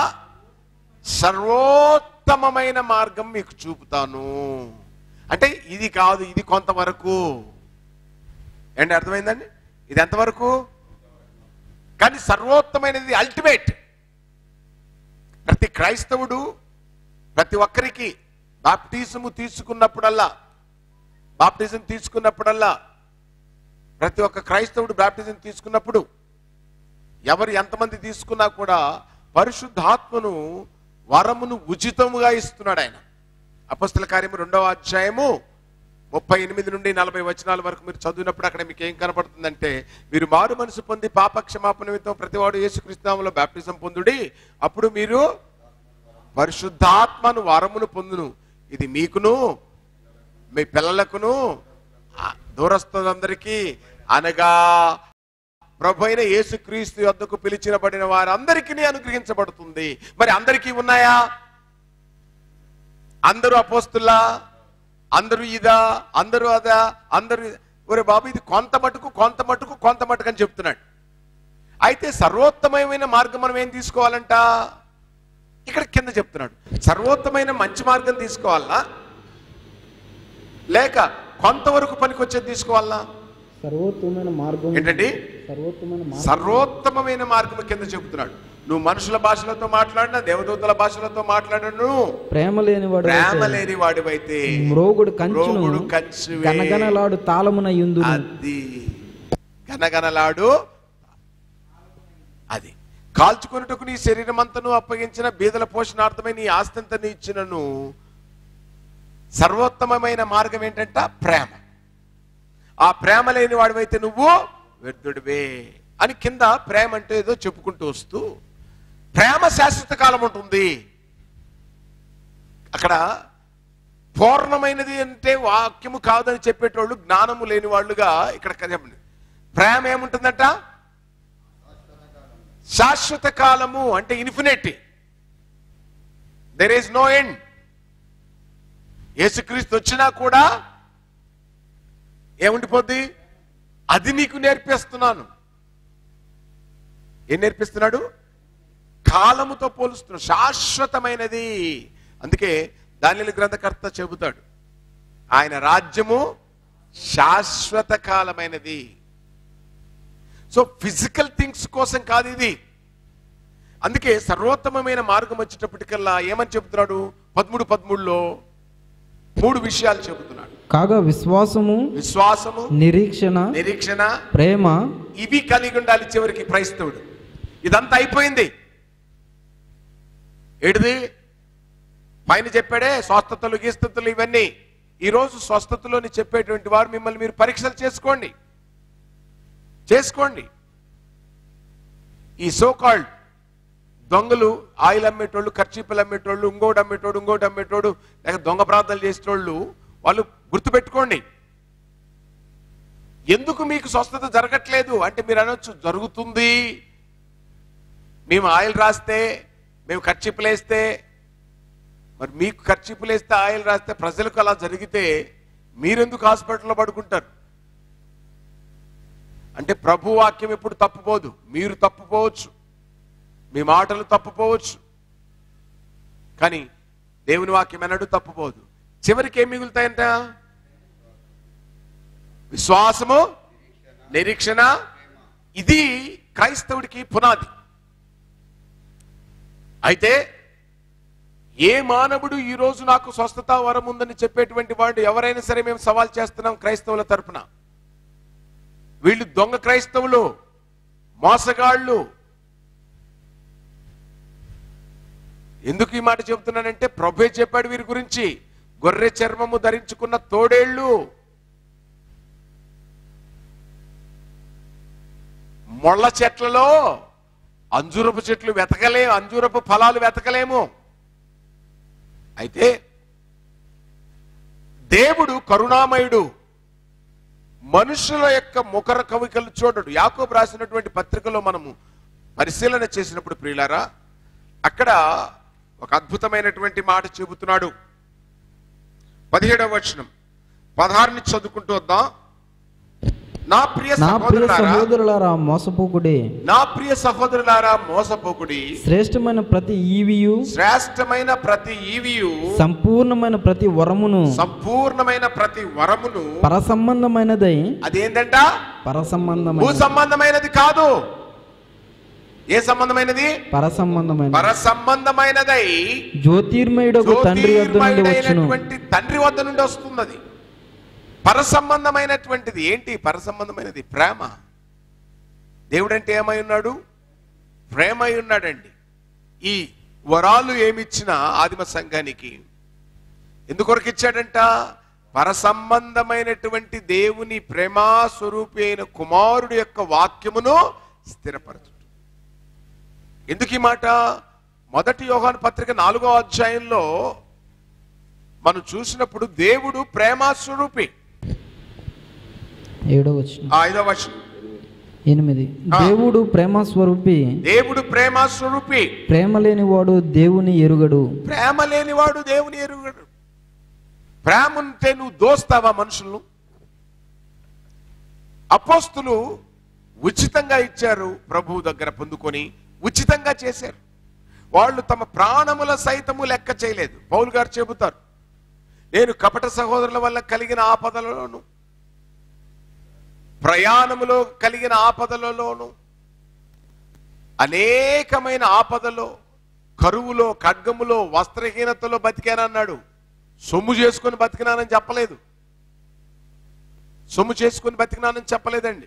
సర్వోత్తమమైన మార్గం మీకు చూపుతాను అంటే ఇది కాదు ఇది కొంతవరకు ఏంటి అర్థమైందండి ఇది ఎంతవరకు కానీ సర్వోత్తమైనది అల్టిమేట్ ప్రతి క్రైస్తవుడు ప్రతి ఒక్కరికి బాప్టిజము తీసుకున్నప్పుడల్లా బాప్టిజం తీసుకున్నప్పుడల్లా ప్రతి ఒక్క క్రైస్తవుడు బాప్టిజం తీసుకున్నప్పుడు ఎవరు ఎంతమంది తీసుకున్నా కూడా పరిశుద్ధాత్మను వరమును ఉచితముగా ఇస్తున్నాడు ఆయన అపస్తుల కార్యము రెండవ అధ్యాయము ముప్పై ఎనిమిది నుండి నలభై వచనాల వరకు మీరు చదివినప్పుడు అక్కడ మీకు ఏం కనపడుతుందంటే మీరు మారు మనసు పొంది పాప క్షమాపణ నిమిత్తం ప్రతివాడు యేసుక్రీస్తునామలో బాప్టిజం పొందుడి అప్పుడు మీరు పరిశుద్ధాత్మను వరమును పొందును ఇది మీకును మీ పిల్లలకును ఆ దూరస్తులందరికీ అనగా ప్రభు అయిన యేసుక్రీస్తు యొద్దకు పిలిచినబడిన వారందరికీ అనుగ్రహించబడుతుంది మరి అందరికీ ఉన్నాయా అందరూ అపోస్తుల్లా అందరూ ఇదా అందరూ అదా అందరూ ఇదా? ఒరే బాబు ఇది కొంత మటుకు కొంత మటుకు కొంత మటుకు అని చెప్తున్నాడు అయితే సర్వోత్తమమైన మార్గం మనం ఏం తీసుకోవాలంట ఇక్కడ కింద చెప్తున్నాడు సర్వోత్తమైన మంచి మార్గం తీసుకోవాలా లేక కొంతవరకు పనికొచ్చేది తీసుకోవాలా సర్వోత్తమైన మార్గం ఏంటండి సర్వోత్తమైన సర్వోత్తమమైన మార్గం కింద చెబుతున్నాడు నువ్వు మనుషుల భాషలతో మాట్లాడినా దేవదూతల భాషలతో మాట్లాడను ప్రేమ లేనివాడు ప్రేమ లేని వాడివైతే మ్రోగుడు కంచును మ్రోగుడు కంచువే. గనగనలాడు తాళమున యుందును అది గనగనలాడు అది కాల్చుకొనుటకు నీ శరీరం అంతను అప్పగించిన బీదల పోషణార్థమై నీ ఆస్తంతని ఇచ్చినను సర్వోత్తమమైన మార్గం ఏంటంట ప్రేమ ఆ ప్రేమ లేని వాడివైతే నువ్వు వ్యర్థుడివే అని కింద ప్రేమ అంటే ఏదో చెప్పుకుంటూ వస్తూ ప్రేమ శాశ్వత కాలం ఉంటుంది అక్కడ పూర్ణమైనది అంటే వాక్యము కాదని చెప్పేటోళ్ళు జ్ఞానము లేని వాళ్ళుగా ఇక్కడ చెప్పండి ప్రేమ ఏముంటుందంట శాశ్వత కాలము అంటే infinity there is no end యేసుక్రీస్తు వచ్చినా కూడా ఏముండిపోద్ది అది నీకు నేర్పిస్తున్నాను ఏం నేర్పిస్తున్నాడు కాలముతో పోలుస్తున్నాడు శాశ్వతమైనది అందుకే దానిల గ్రంథకర్త చెబుతాడు ఆయన రాజ్యము శాశ్వత కాలమైనది సో ఫిజికల్ థింగ్స్ కోసం కాదు ఇది అందుకే సర్వోత్తమమైన మార్గం వచ్చేటప్పటికల్లా ఏమని చెబుతున్నాడు పదమూడు పదమూడులో మూడు విషయాలు చెబుతున్నాడు కాగా విశ్వాసము విశ్వాసము నిరీక్షణ నిరీక్షణ ప్రేమ ఇవి కలిగి ఉండాలి చివరికి క్రైస్తవుడు ఇదంతా అయిపోయింది ఏడిది పైన చెప్పాడే స్వస్థతలు గీస్తతులు ఇవన్నీ ఈరోజు స్వస్థతలోని చెప్పేటువంటి వారు మిమ్మల్ని మీరు పరీక్షలు చేసుకోండి చేసుకోండి ఈ సోకాల్డ్ దొంగలు ఆయిల్ అమ్మేటోళ్ళు ఖర్చీపులు అమ్మేటోళ్ళు ఇంకోటి అమ్మేటోడు ఇంకోటి అమ్మేటోడు లేక దొంగ ప్రార్థనలు చేసేటోళ్ళు వాళ్ళు గుర్తుపెట్టుకోండి ఎందుకు మీకు స్వస్థత జరగట్లేదు అంటే మీరు అనొచ్చు జరుగుతుంది మేము ఆయిల్ రాస్తే మేము ఖర్చీపులు వేస్తే మరి మీకు ఖర్చీపులు వేస్తే ఆయిల్ రాస్తే ప్రజలకు అలా జరిగితే మీరెందుకు హాస్పిటల్లో పడుకుంటారు అంటే ప్రభు వాక్యం ఎప్పుడు తప్పుపోదు మీరు తప్పుపోవచ్చు మీ మాటలు తప్పుపోవచ్చు కానీ దేవుని వాక్యం ఎన్నడూ తప్పుపోదు చివరికి ఏం మిగులుతాయంట విశ్వాసము నిరీక్షణ ఇది క్రైస్తవుడికి పునాది అయితే ఏ మానవుడు ఈ రోజు నాకు స్వస్థత వరం ఉందని చెప్పేటువంటి వాడు ఎవరైనా సరే మేము సవాల్ చేస్తున్నాం క్రైస్తవుల తరపున వీళ్ళు దొంగ క్రైస్తవులు మోసగాళ్ళు ఎందుకు ఈ మాట చెబుతున్నానంటే ప్రభే చెప్పాడు వీరి గురించి గొర్రె చర్మము ధరించుకున్న తోడేళ్ళు మొళ్ళ చెట్లలో అంజూరపు చెట్లు వెతకలే అంజూరపు ఫలాలు వెతకలేము అయితే దేవుడు కరుణామయుడు మనుషుల యొక్క ముఖర కవికలు చూడడు యాకోబు రాసినటువంటి పత్రికలో మనము పరిశీలన చేసినప్పుడు ప్రియులారా అక్కడ ఒక అద్భుతమైనటువంటి మాట చెబుతున్నాడు పదిహేడవ వచనం పదహారుని చదువుకుంటూ వద్దాం నా ప్రియ నా ప్రియ సహోదరులారా సహోదరులారా మోసపోకుడే నా ప్రియ సహోదరులారా మోసపోకుడి శ్రేష్టమైన ప్రతి ఈవియు శ్రేష్టమైన ప్రతి ఈవియు సంపూర్ణమైన ప్రతి వరమును సంపూర్ణమైన ప్రతి వరమును పరసంబంధమైనదై అదేంటంట భూ పరసంబంధమైన సంబంధమైనది కాదు ఏ సంబంధమైనది పరసంబంధమైన పర సంబంధమైనదై జ్యోతిర్మయుడకు తండ్రి యొద్ద నుండి వచ్చును జ్యోతిర్మయుడైనటువంటి తండ్రి వద్ద నుండి వస్తున్నది పర సంబంధమైనటువంటిది ఏంటి పర సంబంధమైనది ప్రేమ దేవుడంటే ఏమై ఉన్నాడు ప్రేమ అయి ఉన్నాడండి ఈ వరాలు ఏమిచ్చినా ఆదిమ సంఘానికి ఎందుకొరకు ఇచ్చాడంట పర సంబంధమైనటువంటి దేవుని ప్రేమా స్వరూపి అయిన కుమారుడు యొక్క వాక్యమును స్థిరపరచు ఎందుకు ఈ మాట మొదటి యోహాను పత్రిక నాలుగో అధ్యాయంలో మనం చూసినప్పుడు దేవుడు ప్రేమా స్వరూపి ఏడో వచ్చిన ఆ ఐదో వచనం ఎనిమిది ఆ. దేవుడు ప్రేమ స్వరూపి దేవుడు ప్రేమా స్వరూపి ప్రేమ లేనివాడు దేవుని ఎరుగడు ప్రేమ లేనివాడు దేవుని ఎరుగడు ప్రేమ ఉంటే నువ్వు దోస్తావా మనుషులను అపోస్తులు ఉచితంగా ఇచ్చారు ప్రభువు దగ్గర పొందుకొని ఉచితంగా చేశారు వాళ్ళు తమ ప్రాణముల సైతము లెక్క చేయలేదు పౌలు గారు చెబుతారు నేను కపట సహోదరుల వల్ల కలిగిన ఆపదలలోను ప్రయాణములో కలిగిన ఆపదలలోను అనేకమైన ఆపదలో కరువులో ఖడ్గములో వస్త్రహీనతలో బతికానన్నాడు సొమ్ము చేసుకొని బతికినానని చెప్పలేదు సొమ్ము చేసుకొని బతికినానని చెప్పలేదండి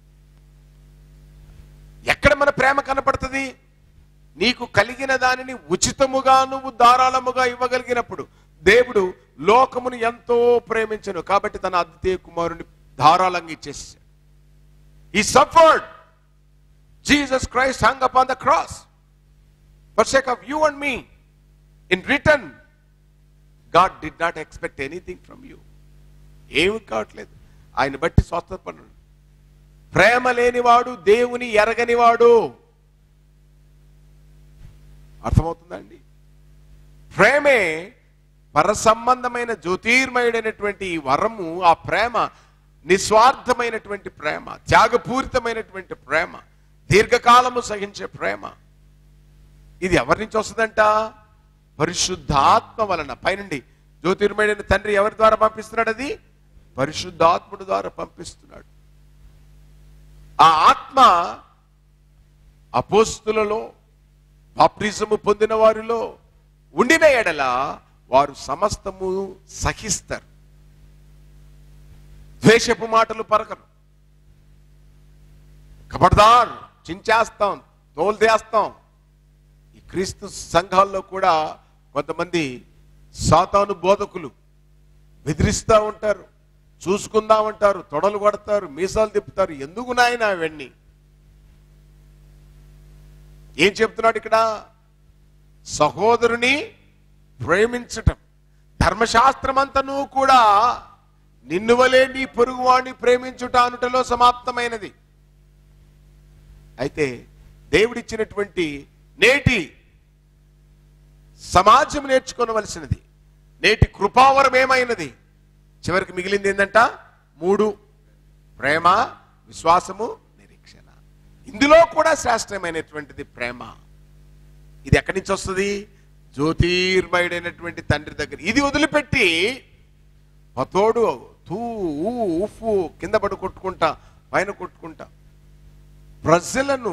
ఎక్కడ మన ప్రేమ కనపడుతుంది నీకు కలిగిన దానిని ఉచితముగా నువ్వు ధారాళముగా ఇవ్వగలిగినప్పుడు దేవుడు లోకమును ఎంతో ప్రేమించను కాబట్టి తన అద్వితీయ కుమారుని ధారాళంగా ఇచ్చేసాడు ఈ suffered Jesus Christ hung up on the cross for sake of you and me in return God did not expect anything from you ఏమి కావట్లేదు ఆయన బట్టి స్వస్థపడు ప్రేమ లేనివాడు దేవుని ఎరగనివాడు అర్థమవుతుందండి ప్రేమే పరసంబంధమైన జ్యోతిర్మయుడైనటువంటి ఈ వరము ఆ ప్రేమ నిస్వార్థమైనటువంటి ప్రేమ త్యాగపూరితమైనటువంటి ప్రేమ దీర్ఘకాలము సహించే ప్రేమ ఇది ఎవరి నుంచి వస్తుందంట పరిశుద్ధాత్మ వలన పైనుండి జ్యోతిర్మయుడైన తండ్రి ఎవరి ద్వారా పంపిస్తున్నాడు అది పరిశుద్ధాత్ముడు ద్వారా పంపిస్తున్నాడు ఆ ఆత్మ అపోస్తులలో బాప్టిజము పొందిన వారిలో ఉండిన ఎడల వారు సమస్తము సహిస్తారు ద్వేషపు మాటలు పరకరు కబడ్దార్ చించేస్తాం తోలుదేస్తాం ఈ క్రీస్తు సంఘాల్లో కూడా కొంతమంది సాతాను బోధకులు బెదిరిస్తూ ఉంటారు చూసుకుందామంటారు తొడలు కొడతారు మీసాలు తిప్పుతారు ఎందుకు నాయన అవన్నీ ఏం చెప్తున్నాడు ఇక్కడ సహోదరుని ప్రేమించటం ధర్మశాస్త్రమంతను కూడా నిన్ను వలే నీ పొరుగువాణ్ణి ప్రేమించుట అనుటలో సమాప్తమైనది అయితే దేవుడిచ్చినటువంటి నేటి సమాజం నేర్చుకోవలసినది నేటి కృపావరం ఏమైనది చివరికి మిగిలింది ఏంటంట మూడు ప్రేమ విశ్వాసము నిరీక్షణ ఇందులో కూడా శ్రేష్టమైనటువంటిది ప్రేమ ఇది ఎక్కడి నుంచి వస్తుంది జ్యోతిర్మయుడైనటువంటి తండ్రి దగ్గర ఇది వదిలిపెట్టి పతోడు తూ ఊ, ఉఫ్ఫు కింద పడి కొట్టుకుంటా పైన కొట్టుకుంటా ప్రజలను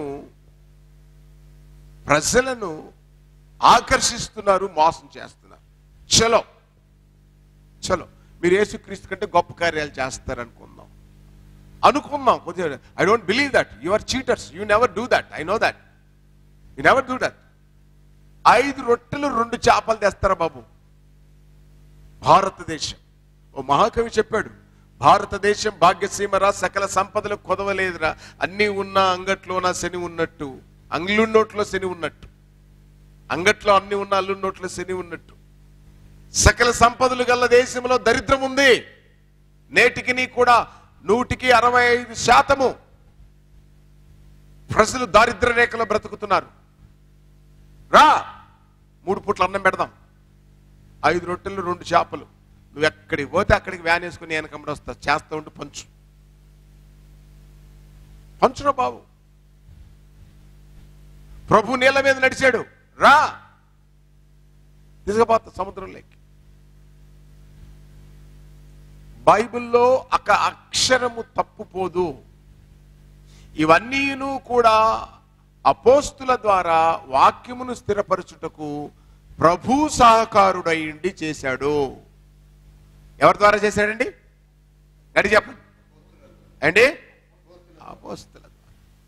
ప్రజలను ఆకర్షిస్తున్నారు మోసం చేస్తున్నారు చలో చలో మీరు యేసుక్రీస్తు కంటే గొప్ప కార్యాలు చేస్తారు అనుకుందాం అనుకుందాం కొంచెం I don't believe that you are cheaters you never do that I know that you never do that ఐదు రొట్టెలు రెండు చేపలు తెస్తారా బాబు భారతదేశం ఓ మహాకవి చెప్పాడు భారతదేశం భాగ్యసీమరా సకల సంపదలు కొదవలేదురా అన్నీ ఉన్న అంగట్లోన శని ఉన్నట్టు అంగ్లున్నోట్లో శని ఉన్నట్టు అంగట్లో అన్ని ఉన్న అల్లున్నోట్లో శని ఉన్నట్టు సకల సంపదలు గల దేశంలో దరిద్రం ఉంది నేటికి నీ కూడా నూటికి అరవై ఐదు శాతము ప్రజలు దారిద్ర రేఖలో బ్రతుకుతున్నారు రా మూడు పూట్ల అన్నం పెడదాం ఐదు రొట్టెలు రెండు చేపలు నువ్వు ఎక్కడికి పోతే అక్కడికి వ్యాన్ వేసుకుని వెనకమ్మడి వస్తా చేస్తా ఉంటే పంచు పంచురా బాబు ప్రభు నీళ్ళ మీద నడిచాడు రా తీసుకుపోతా సముద్రంలోకి బైబిల్లో ఒక అక్షరము తప్పుపోదు ఇవన్నీను కూడా అపోస్తుల ద్వారా వాక్యమును స్థిరపరచుటకు ప్రభు సహకారుడయిండి చేశాడు ఎవరి ద్వారా చేశాడండి గడి చెప్పండి అండి అపోస్తుల ద్వారా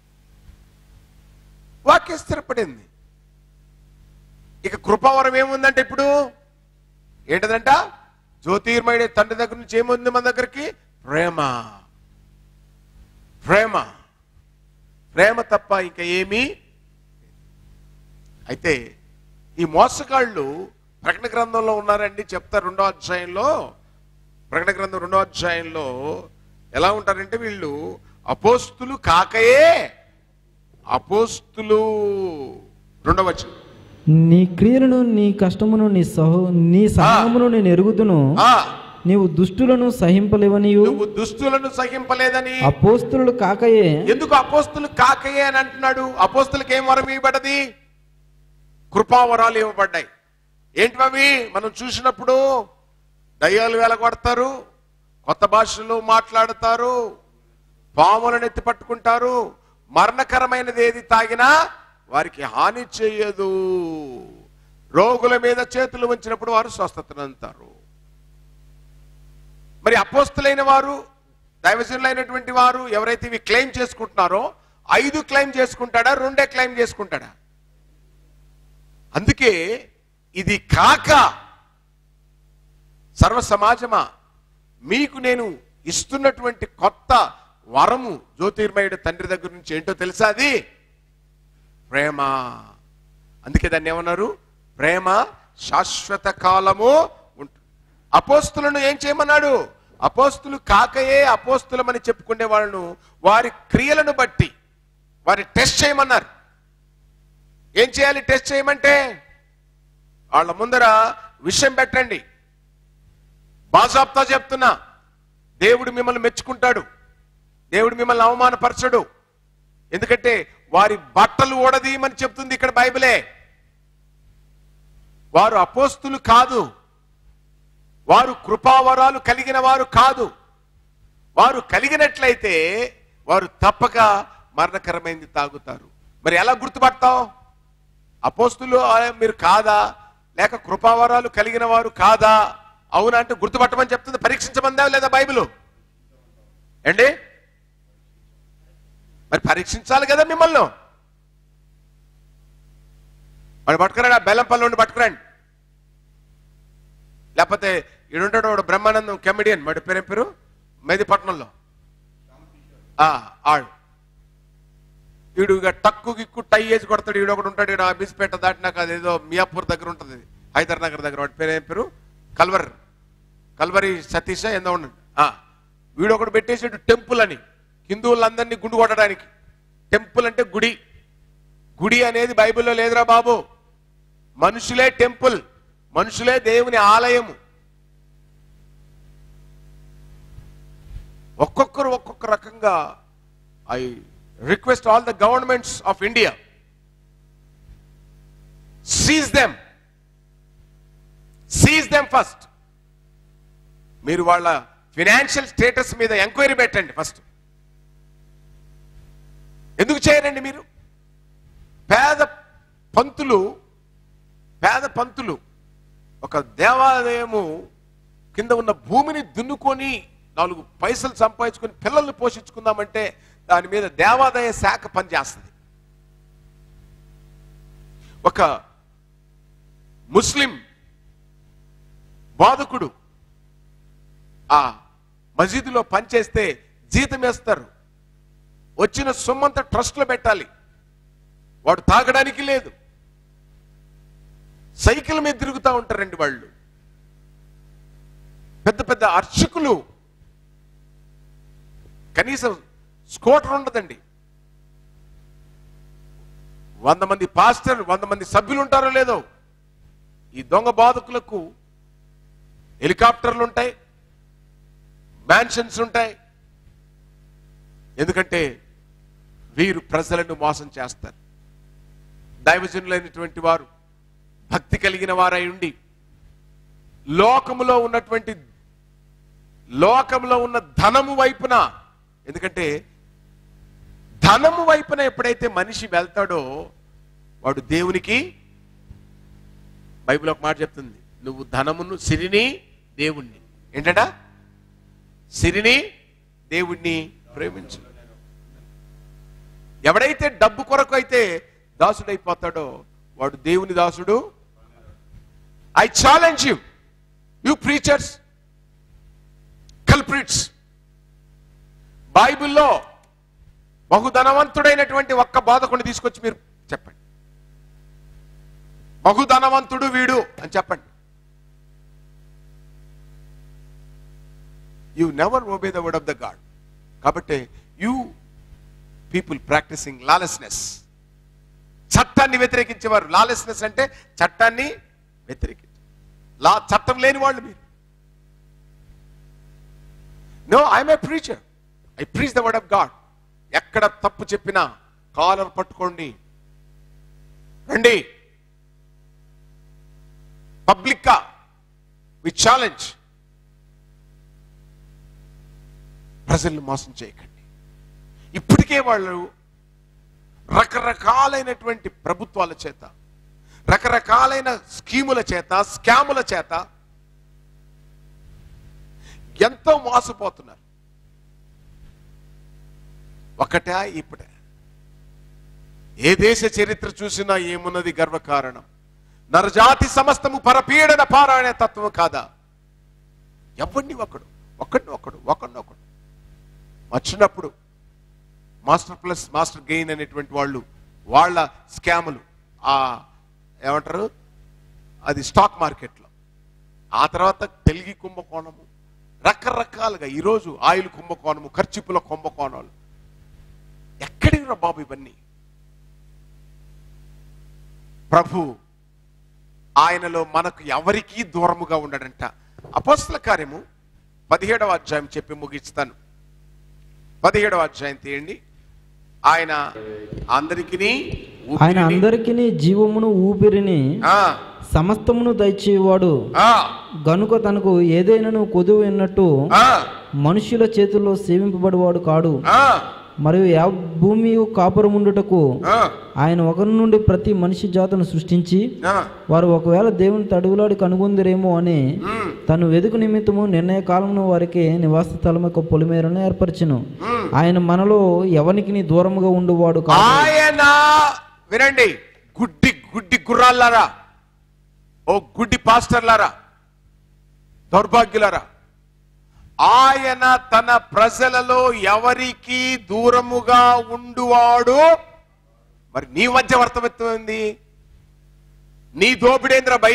వాక్యం స్థిరపడింది ఇక కృపావరం ఏముందంటే ఇప్పుడు ఏంటదంట జ్యోతిర్మయుడే తండ్రి దగ్గర నుంచి ఏముంది మన దగ్గరికి ప్రేమ ప్రేమ ప్రేమ తప్ప ఇంకా ఏమీ అయితే ఈ మోసగాళ్ళు ప్రకటన గ్రంథంలో ఉన్నారండి చెప్తారు రెండో అధ్యాయంలో ప్రకటన గ్రంథం రెండో అధ్యాయంలో ఎలా ఉంటారంటే వీళ్ళు అపోస్తులు కాకయే అపోస్తులు రెండవ వచనం. నీ క్రియలను నీ కష్టమును నీ సహో నీ సహనమును నేను ఎరుగుదును ఆ నీవు దుష్టులను సహింపలేవనియు నువ్వు దుస్తులను సహింపలేదని అపోస్తులు కాకయే ఎందుకు అపోస్తులు కాకయే అని అంటున్నాడు అపోస్తులకు ఏం వరం ఇవ్వబడ్డది కృపావరాలు ఇవ్వబడ్డాయి ఏంటివి మనం చూసినప్పుడు దయ్యాలు వెలగొడతారు కొత్త భాషలో మాట్లాడతారు పాములను ఎత్తి పట్టుకుంటారు మరణకరమైనది ఏది తాగినా వారికి హాని చేయదు రోగుల మీద చేతులు ఉంచినప్పుడు వారు స్వస్థతనంతారు మరి అపోస్తులైన వారు దైవజనులైనటువంటి వారు ఎవరైతే ఇవి క్లెయిమ్ చేసుకుంటున్నారో ఐదు క్లెయిమ్ చేసుకుంటాడా రెండే క్లెయిమ్ చేసుకుంటాడా అందుకే ఇది కాక సర్వ సమాజమా మీకు నేను ఇస్తున్నటువంటి కొత్త వరము జ్యోతిర్మయుడు తండ్రి దగ్గర నుంచి ఏంటో తెలుసా అది ప్రేమ అందుకే దాన్ని ఏమన్నారు ప్రేమ శాశ్వత కాలము ఉంటుంది అపోస్తులను ఏం చేయమన్నాడు అపోస్తులు కాకయే అపోస్తులమని చెప్పుకునే వాళ్ళను వారి క్రియలను బట్టి వారి టెస్ట్ చేయమన్నారు ఏం చేయాలి టెస్ట్ చేయమంటే వాళ్ళ ముందర విషయం పెట్టండి బాజాబ్తా చెప్తున్నా దేవుడు మిమ్మల్ని మెచ్చుకుంటాడు దేవుడు మిమ్మల్ని అవమానపరచడు ఎందుకంటే వారి బట్టలు ఓడదీయమని చెప్తుంది ఇక్కడ బైబిలే వారు అపోస్తులు కాదు వారు కృపావరాలు కలిగిన వారు కాదు వారు కలిగినట్లయితే వారు తప్పక మరణకరమైనది తాగుతారు మరి ఎలా గుర్తుపడతావు అపోస్తులు ఆ, మీరు కాదా లేక కృపావరాలు కలిగిన వారు కాదా అవునా అంటే గుర్తుపట్టమని చెప్తుంది పరీక్షించమందా లేదా బైబిల్ ఏండి మరి పరీక్షించాలి కదా మిమ్మల్ని వాడు పట్టుకురండి ఆ బెల్లంపల్లి నుండి పట్టుకురండి లేకపోతే ఈడుంటాడు వాడు బ్రహ్మానందం కెమెడియన్ వాడి పేరేం పేరు మెదిపట్నంలో ఆ, ఆడు ఈడు ఇక టక్కు గిక్కు టై వేసి కొడతాడు ఈడు ఒకటి ఉంటాడు ఈడు అబిస్పేట దాటినాక అదేదో మియాపూర్ దగ్గర ఉంటుంది హైదర్ నగర్ దగ్గర వాడి పేరు ఏం పేరు కల్వర్ కల్వరి సతీష ఏందో ఉండండి ఆ, వీడు ఒకటి పెట్టేసాడు టెంపుల్ అని హిందువులందరినీ గుండు కొట్టడానికి టెంపుల్ అంటే గుడి గుడి అనేది బైబిల్లో లేదురా బాబు మనుషులే టెంపుల్ మనుషులే దేవుని ఆలయము ఒక్కొక్కరు ఒక్కొక్క రకంగా I request all the governments of India seize them seize them first మీరు వాళ్ళ ఫినాన్షియల్ స్టేటస్ మీద ఎంక్వైరీ పెట్టండి ఫస్ట్ ఎందుకు చేయరండి మీరు పేద పంతులు పేద పంతులు ఒక దేవాలయము కింద ఉన్న భూమిని దున్నుకొని నాలుగు పైసలు సంపాదించుకొని పిల్లల్ని పోషించుకుందామంటే దాని మీద దేవాదాయ శాఖ పనిచేస్తుంది ఒక ముస్లిం బాధకుడు ఆ మసీదులో పనిచేస్తే జీతం వేస్తారు వచ్చిన సొమ్మంతా ట్రస్ట్లో పెట్టాలి వాడు తాగడానికి లేదు సైకిల్ మీద తిరుగుతూ ఉంటారండి వాళ్ళు పెద్ద పెద్ద అర్చకులు కనీసం స్కూటర్ ఉండదండి వంద మంది పాస్టర్ వంద మంది సభ్యులు ఉంటారో లేదో ఈ దొంగ బాధకులకు హెలికాప్టర్లు ఉంటాయి మ్యాన్షన్స్ ఉంటాయి ఎందుకంటే వీరు ప్రజలను మోసం చేస్తారు దైవజనులైనటువంటి వారు భక్తి కలిగిన వారై ఉండి లోకములో ఉన్నటువంటి లోకంలో ఉన్న ధనము వైపున ఎందుకంటే ధనము వైపున ఎప్పుడైతే మనిషి వెళ్తాడో వాడు దేవునికి బైబిల్ ఒక మాట చెప్తుంది నువ్వు ధనమును సిరిని దేవుణ్ణి ఏంటట సిరిని దేవుణ్ణి ప్రేమించు ఎవడైతే డబ్బు కొరకు అయితే దాసుడైపోతాడో వాడు దేవుని దాసుడు I challenge you you preachers culprits బైబిల్లో బహుధనవంతుడైనటువంటి ఒక్క బాధకుని తీసుకొచ్చి మీరు చెప్పండి బహుధనవంతుడు వీడు అని చెప్పండి you never obey the word of the God కాబట్టి యూ పీపుల్ ప్రాక్టీసింగ్ లాలెస్నెస్ చట్టాన్ని వ్యతిరేకించేవారు లాలెస్నెస్ అంటే చట్టాన్ని వ్యతిరేకించ లా చట్టం లేని వాళ్ళు మీరు know I'm a preacher I preach the word of God ఎక్కడ తప్పు చెప్పినా కాలర్ పట్టుకోండి రండి పబ్లిక్ గా వి ఛాలెంజ్ ప్రజల్ని మోసం చేయకండి ఇప్పటికే వాళ్ళు రకరకాలైనటువంటి ప్రభుత్వాల చేత రకరకాలైన స్కీముల చేత స్కాముల చేత ఎంతో మోసపోతున్నారు ఒకటా ఇప్పుడే ఏ దేశ చరిత్ర చూసినా ఏమున్నది గర్వకారణం నరజాతి సమస్తము పరపీడన పారాయణ తత్వం కాదా ఎవరిని ఒకడు ఒకడిని ఒకడు ఒకడిని ఒకడు వచ్చినప్పుడు మాస్టర్ ప్లస్ మాస్టర్ గెయిన్ అనేటువంటి వాళ్ళు వాళ్ళ స్కాములు ఆ ఏమంటారు అది స్టాక్ మార్కెట్లో ఆ తర్వాత తెలుగు కుంభకోణము రకరకాలుగా ఈరోజు ఆయిల్ కుంభకోణము ఖర్చుపుల కుంభకోణాలు ఎక్కడికి రా బాబు ఇవన్నీ ప్రభు ఆయనలో మనకు ఎవరికీ దూరముగా ఉండడంట అపోస్తల కార్యము పదిహేడవ అధ్యాయం చెప్పి ముగిస్తాను పదిహేడవ అధ్యాయం తీయండి ఆయన అందరికీ ఆయన అందరికీ జీవమును ఊపిరిని సమస్తమును దయచేవాడు గనుక తనకు ఏదైనాను కొదువు ఎన్నట్టు మనుషుల చేతుల్లో సేవింపబడేవాడు కాడు మరియు యా భూమి కాపురముండుటకు ఆ, ఆయన ఒకరి నుండి ప్రతి మనిషి జాతును సృష్టించి ఆ, వారు ఒకవేళ దేవుని తడువులాడి కనుగొందిరేమో అని ఉమ్, తను వెదుకు నిమిత్తము నిర్ణయ కాలమును వారికి నివాస స్థలం యొక్క పొలిమేరను ఏర్పరచును ఉమ్. ఆయన మనలో ఎవరికి దూరముగా ఉండువాడు కాదు ఆయన వినండి గుడ్డి గుడ్డి గుర్రాలారా ఓ గుడ్డి పాస్టర్లారా దౌర్భాగ్యులారా ఆయన తన ప్రజలలో ఎవరికి దూరముగా ఉండువాడు మరి నీ మధ్యవర్తమైంది నీ దోపిడేంద్ర బై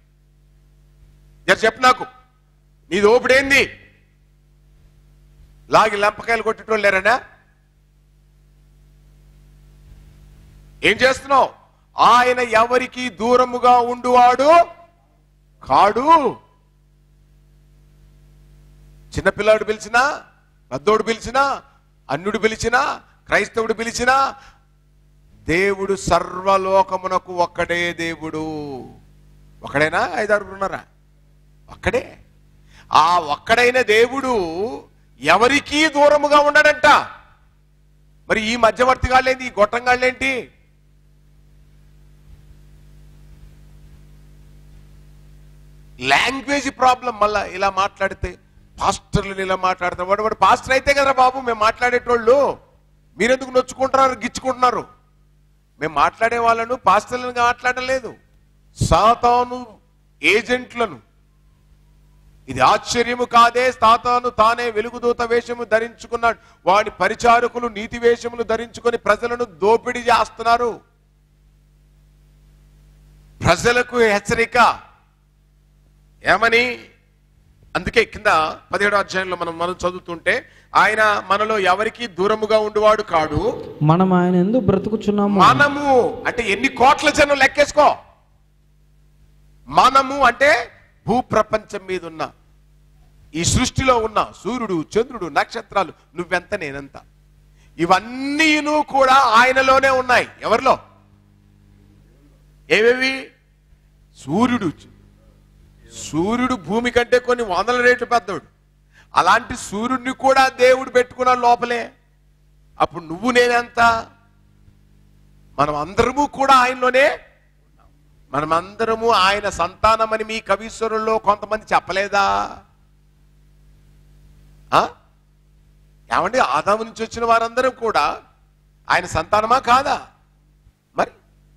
జర చెప్పు నాకు నీ దోపిడేంది లాగి లంపకాయలు కొట్టేటోళ్ళు లేరనా ఏం చేస్తున్నావు ఆయన ఎవరికి దూరముగా ఉండువాడు కాడు చిన్నపిల్లాడు పిలిచినా పెద్దోడు పిలిచినా అన్యుడు పిలిచినా క్రైస్తవుడు పిలిచినా దేవుడు సర్వలోకమునకు ఒక్కడే దేవుడు ఒక్కడేనా ఐదారుగురు ఉన్నారా ఒక్కడే ఆ ఒక్కడైన దేవుడు ఎవరికీ దూరముగా ఉండడంట మరి ఈ మధ్యవర్తి గాళ్ళేంటి ఈ గొట్టంగాళ్ళేంటి లాంగ్వేజ్ ప్రాబ్లం మళ్ళా ఇలా మాట్లాడితే పాస్టర్లు ఇలా మాట్లాడతారు వాడు వాడు పాస్టర్ అయితే కదా బాబు మేము మాట్లాడేటోళ్ళు మీరెందుకు నొచ్చుకుంటున్నారు గిచ్చుకుంటున్నారు మేము మాట్లాడే వాళ్ళను పాస్టర్లను మాట్లాడలేదు సాతాను ఏజెంట్లను ఇది ఆశ్చర్యము కాదే సాతాను తానే వెలుగుదూత వేషము ధరించుకున్నాడు వాడి పరిచారకులు నీతి వేషములు ధరించుకొని ప్రజలను దోపిడీ చేస్తున్నారు ప్రజలకు హెచ్చరిక ఏమని అందుకే కింద పదిహేడో అధ్యాయంలో మనం మనం చదువుతుంటే ఆయన మనలో ఎవరికి దూరముగా ఉండువాడు కాడు మనం ఆయన ఎందుకు బ్రతుకుచున్నాము మనము అంటే ఎన్ని కోట్ల జనం లెక్కేసుకో మనము అంటే భూప్రపంచం మీద ఉన్న ఈ సృష్టిలో ఉన్న సూర్యుడు చంద్రుడు నక్షత్రాలు నువ్వెంత నేనెంత ఇవన్నీను కూడా ఆయనలోనే ఉన్నాయి ఎవరిలో ఏవేవి సూర్యుడు సూర్యుడు భూమి కంటే కొన్ని వందల రేట్లు పెద్దవాడు అలాంటి సూర్యుడిని కూడా దేవుడు పెట్టుకున్నాడు లోపలే అప్పుడు నువ్వు నేనెంత మనం అందరము కూడా ఆయనలోనే మనమందరము ఆయన సంతానమని మీ కవీశ్వరుల్లో కొంతమంది చెప్పలేదా ఆ? ఏమండి ఆదాము నుంచి వచ్చిన వారందరం కూడా ఆయన సంతానమా కాదా మరి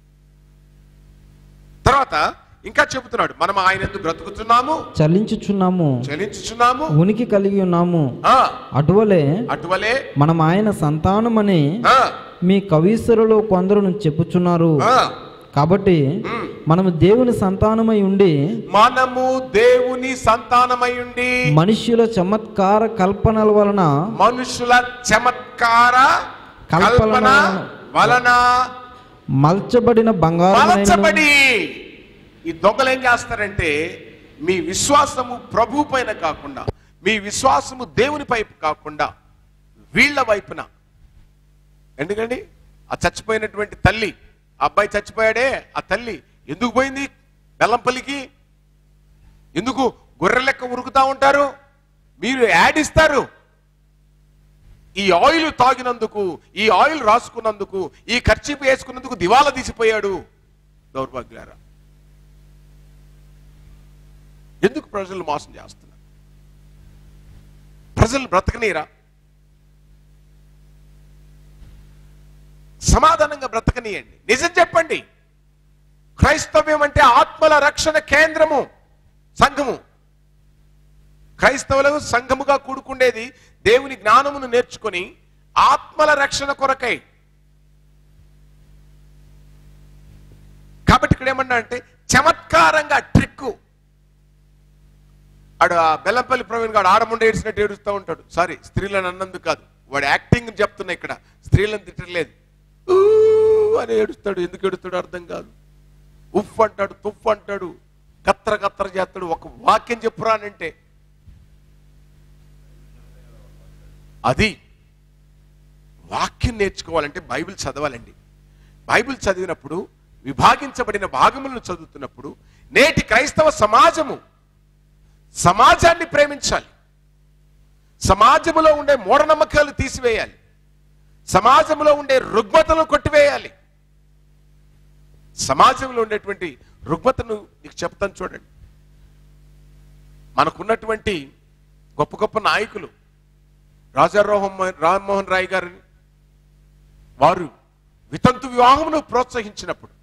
తర్వాత ఇంకా చెబుతున్నాడు మనం ఆయన ఎందుకు బ్రతుకుతున్నాము చలించుచున్నాము చలించుచున్నాము ఉనికి కలిగి ఉన్నాము ఆ, అటువలే అటువలే మనం ఆయన సంతానమని ఆ, మీ కవీశ్వరులో కొందరు చెప్పుచున్నారు ఆ, కాబట్టి ఉమ్. మనము దేవుని సంతానమై ఉండి మనము దేవుని సంతానమై ఉండి మనుష్యుల చమత్కార కల్పనల వలన మనుషుల చమత్కార కల్పన కల్పన వలన మల్చబడిన బంగారం మలచబడి ఈ దొంగలు ఏం చేస్తారంటే మీ విశ్వాసము ప్రభు పైన కాకుండా మీ విశ్వాసము దేవుని వైపు కాకుండా వీళ్ళ వైపున ఎందుకండి ఆ చచ్చిపోయినటువంటి తల్లి ఆ అబ్బాయి చచ్చిపోయాడే ఆ తల్లి ఎందుకు పోయింది బెల్లంపల్లికి ఎందుకు గొర్రె లెక్క ఉరుకుతా ఉంటారు మీరు యాడ్ ఇస్తారు ఈ ఆయిల్ తాగినందుకు ఈ ఆయిల్ రాసుకున్నందుకు ఈ ఖర్చు వేసుకున్నందుకు దివాలా తీసిపోయాడు దౌర్భాగ్యారా ఎందుకు ప్రజలు మోసం చేస్తున్నారు ప్రజలు బ్రతకనీరా సమాధానంగా బ్రతకనీయండి నిజం చెప్పండి క్రైస్తవ్యం అంటే ఆత్మల రక్షణ కేంద్రము సంఘము క్రైస్తవులు సంఘముగా కూడుకుండేది దేవుని జ్ఞానమును నేర్చుకొని ఆత్మల రక్షణ కొరకై కాబట్టి ఇక్కడ ఏమన్నా అంటే చమత్కారంగా ట్రిక్కు ఆడు ఆ బెల్లంపల్లి ప్రవీణ్ గారు ఆడముండ ఏడ్చినట్టు ఏడుస్తూ ఉంటాడు సారీ స్త్రీలను అన్నందుకు కాదు వాడు యాక్టింగ్ చెప్తున్నా ఇక్కడ స్త్రీలను తిట్టలేదు ఊ అని ఏడుస్తాడు ఎందుకు ఏడుస్తాడు అర్థం కాదు ఉఫ్ అంటాడు తుఫ్ అంటాడు కత్తర కత్తర చేస్తాడు ఒక వాక్యం చెప్పురా అని అంటే అది వాక్యం నేర్చుకోవాలంటే బైబిల్ చదవాలండి బైబిల్ చదివినప్పుడు విభాగించబడిన భాగములను చదువుతున్నప్పుడు నేటి క్రైస్తవ సమాజము సమాజాన్ని ప్రేమించాలి సమాజములో ఉండే మూఢనమ్మకాలు తీసివేయాలి సమాజంలో ఉండే రుగ్మతలను కొట్టివేయాలి సమాజంలో ఉండేటువంటి రుగ్మతను నీకు చెప్తాను చూడండి మనకున్నటువంటి గొప్ప గొప్ప నాయకులు రాజారోహం రామ్మోహన్ రాయ్ గారిని వారు వితంతు వివాహమును ప్రోత్సహించినప్పుడు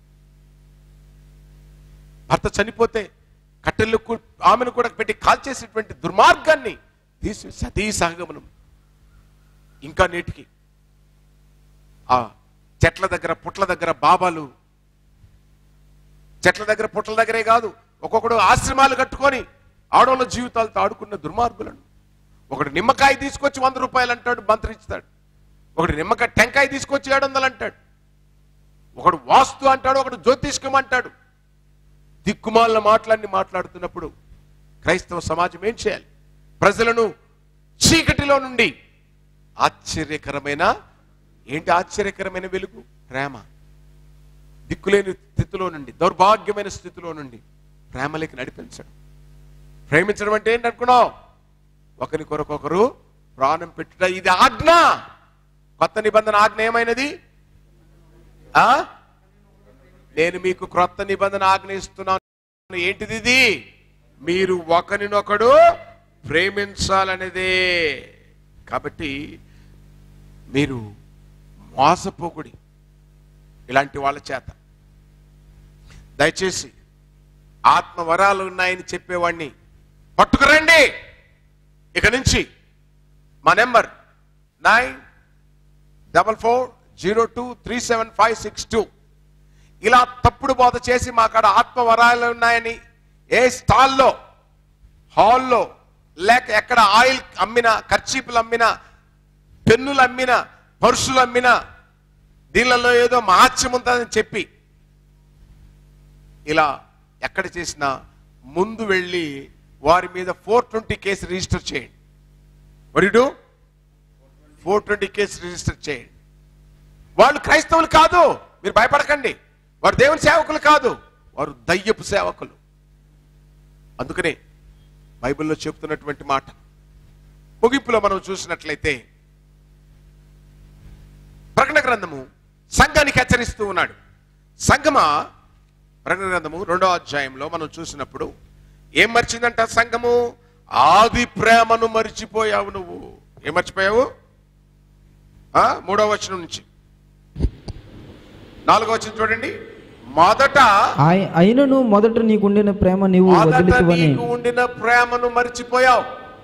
భర్త చనిపోతే కట్టెలు కు- ఆమెను కూడా పెట్టి కాల్చేసేటువంటి దుర్మార్గాన్ని తీసి సతీ సహగమనం ఇంకా నేటికి ఆ చెట్ల దగ్గర పుట్ల దగ్గర బాబాలు చెట్ల దగ్గర పుట్ల దగ్గరే కాదు ఒక్కొక్కడు ఆశ్రమాలు కట్టుకొని ఆడవాళ్ళ జీవితాలతో ఆడుకున్న దుర్మార్గులను ఒకడు నిమ్మకాయ తీసుకొచ్చి వంద రూపాయలు అంటాడు మంత్రి ఇస్తాడు ఒకడు నిమ్మకాయ టెంకాయ తీసుకొచ్చి ఏడు వందలు అంటాడు ఒకడు వాస్తు అంటాడు ఒకడు జ్యోతిష్కం అంటాడు దిక్కుమాలిన మాటలన్నీ మాట్లాడుతున్నప్పుడు క్రైస్తవ సమాజం ఏం చేయాలి ప్రజలను చీకటిలో నుండి ఆశ్చర్యకరమైన ఏంటి ఆశ్చర్యకరమైన వెలుగు ప్రేమ దిక్కులేని స్థితిలో నుండి దౌర్భాగ్యమైన స్థితిలో నుండి ప్రేమలోకి నడిపించడం ప్రేమించడం అంటే ఏంటి అనుకున్నావు ఒకరి కొరకొకరు ప్రాణం పెట్టుట ఇది ఆజ్ఞ కొత్త నిబంధన ఆజ్ఞ ఏమైనది ఆ నేను మీకు క్రొత్త నిబంధన ఆజ్ఞయిస్తున్నాను ఏంటిది ఇది మీరు ఒకరినొకడు ప్రేమించాలనేదే కాబట్టి మీరు మోసపోకుడి ఇలాంటి వాళ్ళ చేత దయచేసి ఆత్మ వరాలు ఉన్నాయని చెప్పేవాడిని పట్టుకురండి ఇక నుంచి మా number nine double four zero two three seven five six two ఇలా తప్పుడు బోధ చేసి మా కాడ ఆత్మ వరాలు ఉన్నాయని ఏ స్టాల్లో హాల్లో లేక ఎక్కడ ఆయిల్ అమ్మినా ఖర్చీపులు అమ్మినా పెన్నులు అమ్మినా పర్సులు అమ్మినా దీనిలలో ఏదో మహాత్యం ఉంటుందని చెప్పి ఇలా ఎక్కడ చేసినా ముందు వెళ్ళి వారి మీద ఫోర్ ట్వంటీ కేసు రిజిస్టర్ చేయండి వరిడు ఫోర్ ట్వంటీ కేసు రిజిస్టర్ చేయండి వాళ్ళు క్రైస్తవులు కాదు మీరు భయపడకండి వారు దేవుని సేవకులు కాదు వారు దయ్యపు సేవకులు అందుకనే బైబిల్లో చెప్తున్నటువంటి మాట ముగింపులో మనం చూసినట్లయితే ప్రకటన గ్రంథము సంఘానికి హెచ్చరిస్తూ ఉన్నాడు సంఘమా ప్రకటన గ్రంథము రెండో అధ్యాయంలో మనం చూసినప్పుడు ఏం మర్చిందంట సంఘము ఆది ప్రేమను మరిచిపోయావు నువ్వు ఏం మర్చిపోయావు ఆ, మూడో వచనం నుంచి నాలుగో వచనం చూడండి మొదట ఆయ- అయినను మొదట నీకుండిన ప్రేమ నీవు మొదట వదిలితివని నీకు ఉండిన ప్రేమను మరిచిపోయావు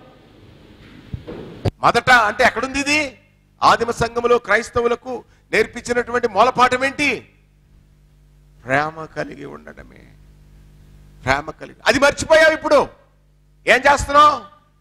మొదట అంటే ఎక్కడుంది ఇది ఆదిమ సంఘములో క్రైస్తవులకు నేర్పించినటువంటి మూలపాఠం ఏంటి ప్రేమ కలిగి ఉండడమే ప్రేమ కలిగి అది మర్చిపోయావు ఇప్పుడు ఏం చేస్తున్నావు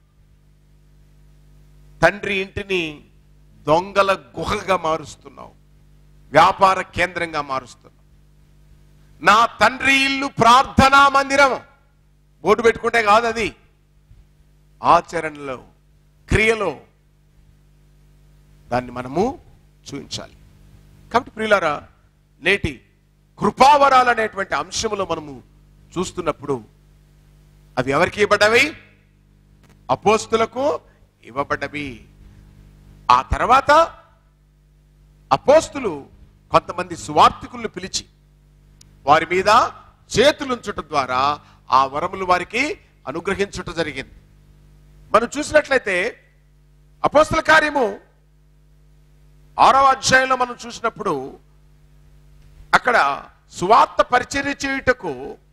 తండ్రి ఇంటిని దొంగల గుహగా మారుస్తున్నావు వ్యాపార కేంద్రంగా మారుస్తున్నావు నా తండ్రి ఇల్లు ప్రార్థనా మందిరం బోర్డు పెట్టుకుంటే కాదు అది ఆచరణలో క్రియలో దాన్ని మనము చూపించాలి కాబట్టి ప్రియులారా నేటి కృపావరాలు అనేటువంటి అంశములో మనము చూస్తున్నప్పుడు అవి ఎవరికి ఇవ్వబడ్డవి అపోస్తులకు ఇవ్వబడ్డవి ఆ తర్వాత అపోస్తులు కొంతమంది సువార్థికులను పిలిచి వారి మీద చేతులుంచుట ద్వారా ఆ వరములు వారికి అనుగ్రహించుట జరిగింది మనం చూసినట్లయితే అపోస్తుల కార్యము ఆరవ అధ్యాయంలో మనం చూసినప్పుడు అక్కడ సువార్త పరిచర్య చేయుటకు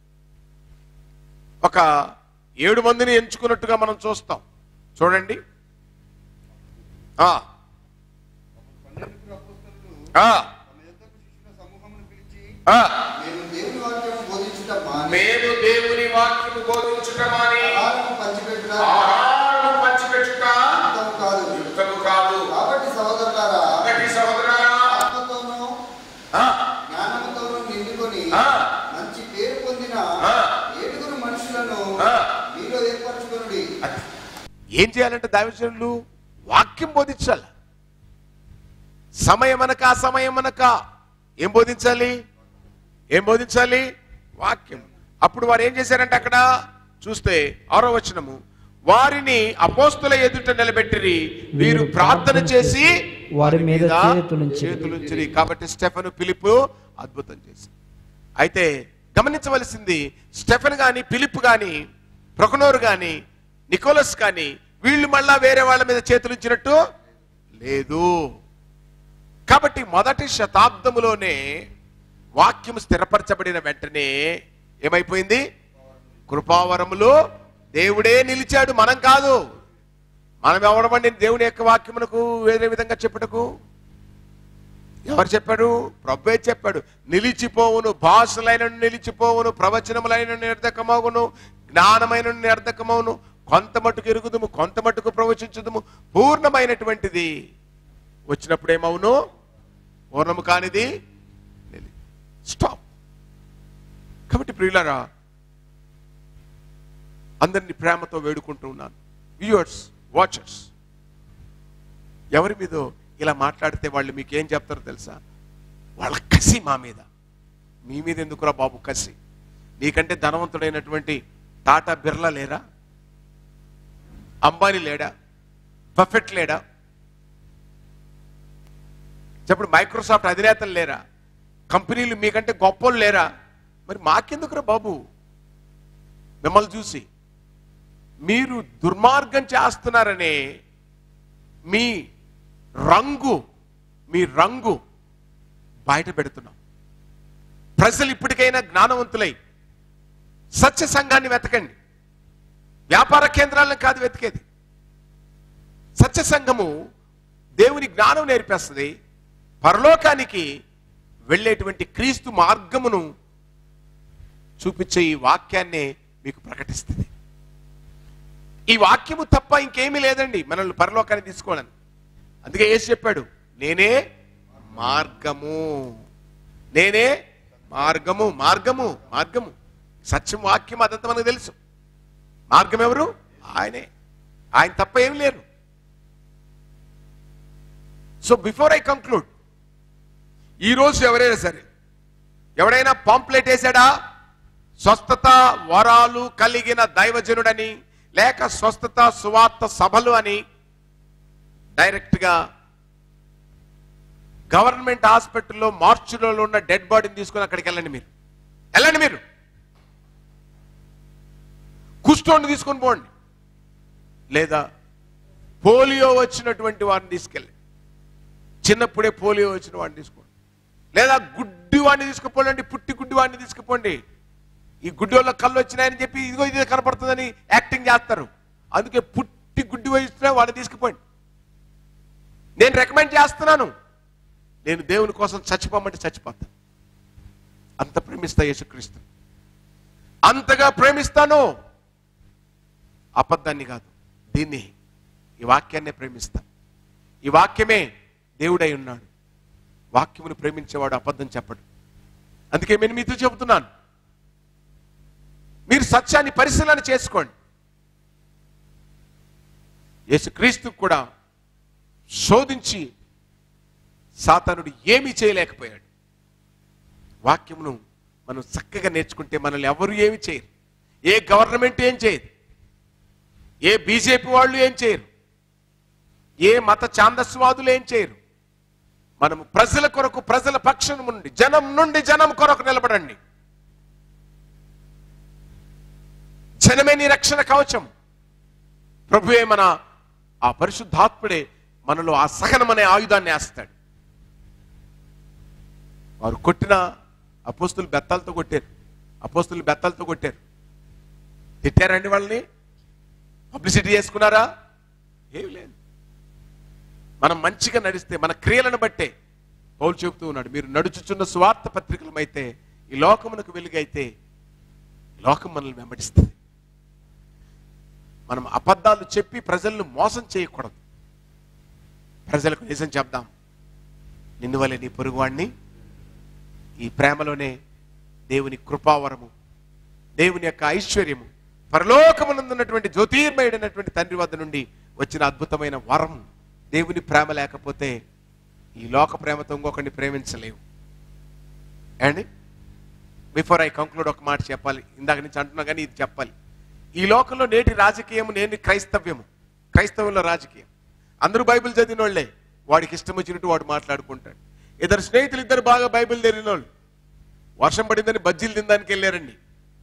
ఒక ఏడు మందిని ఎంచుకున్నట్టుగా మనం చూస్తాం చూడండి ఆ ఆ, తమ యొద్దకు శిష్యుల సమూహమును పిలిచి ఆ. మేము దేవుని వాక్యం బోధించుట మాని మేము దేవుని వాక్యము బోధించుటమాని ఆహారము పంచిపెట్టుట ఆహారము పంచిపెట్టుట యుక్తము కాదు యుక్తము కాదు కాబట్టి సహోదరులారా ఒకటి సహోదరులారా ఆత్మతోనూ ఆ, జ్ఞానముతోనూ నిండుకొని ఆ. మంచి పేరు పొందిన ఆ. ఏడుగురు మనుషులను ఆ. మీలో ఏర్పరచుకొనుడి అది. ఏం చేయాలంటే దైవజనులు వాక్యం బోధించాలి సమయం అనక అసమయం అనక ఏం బోధించాలి ఏం బోధించాలి వాక్యం అప్పుడు వారు ఏం చేశారంటే అక్కడ చూస్తే ఆరో వచనము వారిని అపోస్తుల ఎదుట నిలబెట్టిరి వీరు ప్రార్థన చేసి వారి మీద చేతులుంచి చేతులుంచిరి కాబట్టి స్టెఫెన్ పిలుపు అద్భుతం చేసింది అయితే గమనించవలసింది స్టెఫెన్ గాని పిలిప్ గాని ప్రొకనోరు గాని నికోలస్ గాని వీళ్ళు మళ్ళా వేరే వాళ్ళ మీద చేతులుంచినట్టు లేదు కాబట్టి మొదటి శతాబ్దములోనే వాక్యం స్థిరపరచబడిన వెంటనే ఏమైపోయింది కృపావరములో దేవుడే నిలిచాడు మనం కాదు మనం ఎవడమండి దేవుని యొక్క వాక్యమునకు వేరే విధంగా చెప్పుటకు ఎవరు చెప్పాడు ప్రభువే చెప్పాడు నిలిచిపోవును భాషలైన నిలిచిపోవును ప్రవచనములైన నిర్ధకమగును జ్ఞానమైన నిర్ధకమవును కొంత మటుకు ఎరుగుదుము కొంత మటుకు ప్రవచించుదుము పూర్ణమైనటువంటిది వచ్చినప్పుడు ఏమవును పూర్ణము కానిది స్టాప్ కాబట్టి ప్రియులరా అందరినీ ప్రేమతో వేడుకుంటూ ఉన్నాను వ్యూవర్స్ వాచర్స్ ఎవరి మీదో ఇలా మాట్లాడితే వాళ్ళు మీకు ఏం చెప్తారో తెలుసా వాళ్ళ కసి మా మీద మీ మీద ఎందుకురా బాబు కసి నీకంటే ధనవంతుడైనటువంటి టాటా బిర్లా లేరా అంబానీ లేడా బఫెట్ లేడా చెప్పడు మైక్రోసాఫ్ట్ అధినేతలు లేరా కంపెనీలు మీకంటే గొప్పోళ్ళు లేరా మరి మాకెందుకురా బాబు మిమ్మల్ని చూసి మీరు దుర్మార్గం చేస్తున్నారనే మీ రంగు మీ రంగు బయట పెడుతున్నాం ప్రజలు ఇప్పటికైనా జ్ఞానవంతులై సత్య సంఘాన్ని వెతకండి వ్యాపార కేంద్రాలను కాదు వెతికేది సత్య సంఘము దేవుని జ్ఞానం నేర్పేస్తుంది పరలోకానికి వెళ్ళేటువంటి క్రీస్తు మార్గమును చూపించే ఈ వాక్యాన్నే మీకు ప్రకటిస్తుంది ఈ వాక్యము తప్ప ఇంకేమీ లేదండి మనల్ని పరలోకాన్ని తీసుకోవాలని అందుకే ఏసు చెప్పాడు నేనే మార్గము నేనే మార్గము మార్గము మార్గము సత్యం వాక్యం అదంతా మనకు తెలుసు మార్గం ఎవరు ఆయనే ఆయన తప్ప ఏం లేరు సో బిఫోర్ ఐ కంక్లూడ్ ఈ రోజు ఎవరైనా సరే ఎవడైనా పాంప్లెట్ వేసాడా స్వస్థత వరాలు కలిగిన దైవజనుడని లేక స్వస్థత సువార్త సభలు అని డైరెక్ట్గా గవర్నమెంట్ హాస్పిటల్లో మార్చులో ఉన్న డెడ్ బాడీని తీసుకొని అక్కడికి వెళ్ళండి మీరు వెళ్ళండి మీరు కుష్ఠోని తీసుకొని పోండి లేదా పోలియో వచ్చినటువంటి వారిని తీసుకెళ్ళి చిన్నప్పుడే పోలియో వచ్చిన వాడిని తీసుకోండి లేదా గుడ్డి వాడిని తీసుకుపోండి పుట్టి గుడ్డి వాడిని తీసుకుపోండి ఈ గుడ్డి వాళ్ళ కళ్ళు వచ్చినాయని చెప్పి ఇదిగో ఇది కనపడుతుందని యాక్టింగ్ చేస్తారు అందుకే పుట్టి గుడ్డి వయసులో వాడిని తీసుకుపోండి నేను రికమెండ్ చేస్తున్నాను నేను దేవుని కోసం చచ్చిపోమంటే చచ్చిపోతాను అంత ప్రేమిస్తా యేసుక్రీస్తు అంతగా ప్రేమిస్తాను అబద్ధాన్ని కాదు దీన్ని ఈ వాక్యాన్నే ప్రేమిస్తా ఈ వాక్యమే దేవుడై ఉన్నాడు వాక్యమును ప్రేమించేవాడు అబద్ధం చెప్పడు అందుకే నేను మీతో చెబుతున్నాను మీరు సత్యాన్ని పరిశీలన చేసుకోండి యేసుక్రీస్తు కూడా శోధించి సాతానుడు ఏమీ చేయలేకపోయాడు వాక్యమును మనం చక్కగా నేర్చుకుంటే మనల్ని ఎవరు ఏమి చేయరు ఏ గవర్నమెంట్ ఏం చేయదు ఏ బీజేపీ వాళ్ళు ఏం చేయరు ఏ మత ఛాందస్వాదులు ఏం చేయరు మనము ప్రజల కొరకు ప్రజల పక్షం నుండి జనం నుండి జనం కొరకు నిలబడండి జనమే నీ రక్షణ కవచం ప్రభువే మన ఆ పరిశుద్ధాత్ముడే మనలో ఆ సహనం అనే ఆయుధాన్ని వేస్తాడు వారు కొట్టిన అపోస్తులు బెత్తాలతో కొట్టారు అపోస్తులు బెత్తాలతో కొట్టారు తిట్టారండి వాళ్ళని పబ్లిసిటీ చేసుకున్నారా ఏమి లేదు మనం మంచిగా నడిస్తే మన క్రియలను బట్టే పౌలు చెబుతూ ఉన్నాడు మీరు నడుచుచున్న స్వార్థ పత్రికలమైతే ఈ లోకమునకు వెలుగైతే ఈ లోకం మనల్ని వెంబడిస్తుంది మనం అబద్ధాలు చెప్పి ప్రజలను మోసం చేయకూడదు ప్రజలకు నిజం చెప్దాం నిన్ను వలె నీ పొరుగువాణ్ణి ఈ ప్రేమలోనే దేవుని కృపావరము దేవుని యొక్క ఐశ్వర్యము పరలోకమునందున్నటువంటి జ్యోతిర్మయుడైనటువంటి తండ్రి వద్ద నుండి వచ్చిన అద్భుతమైన వరం దేవుని ప్రేమ లేకపోతే ఈ లోక ప్రేమతో ఇంకొకరిని ప్రేమించలేవు అండి బిఫోర్ ఐ కంక్లూడ్ ఒక మాట చెప్పాలి ఇందాక నుంచి అంటున్నా కానీ ఇది చెప్పాలి ఈ లోకంలో నేటి రాజకీయము నేటి క్రైస్తవ్యము క్రైస్తవంలో రాజకీయం అందరూ బైబిల్ చదివిన వాళ్ళే వాడికి ఇష్టం వచ్చినట్టు వాడు మాట్లాడుకుంటాడు ఇద్దరు స్నేహితులు ఇద్దరు బాగా బైబిల్ తెరిగిన వాళ్ళు వర్షం పడిందని బజ్జీలు తినడానికి వెళ్ళారండి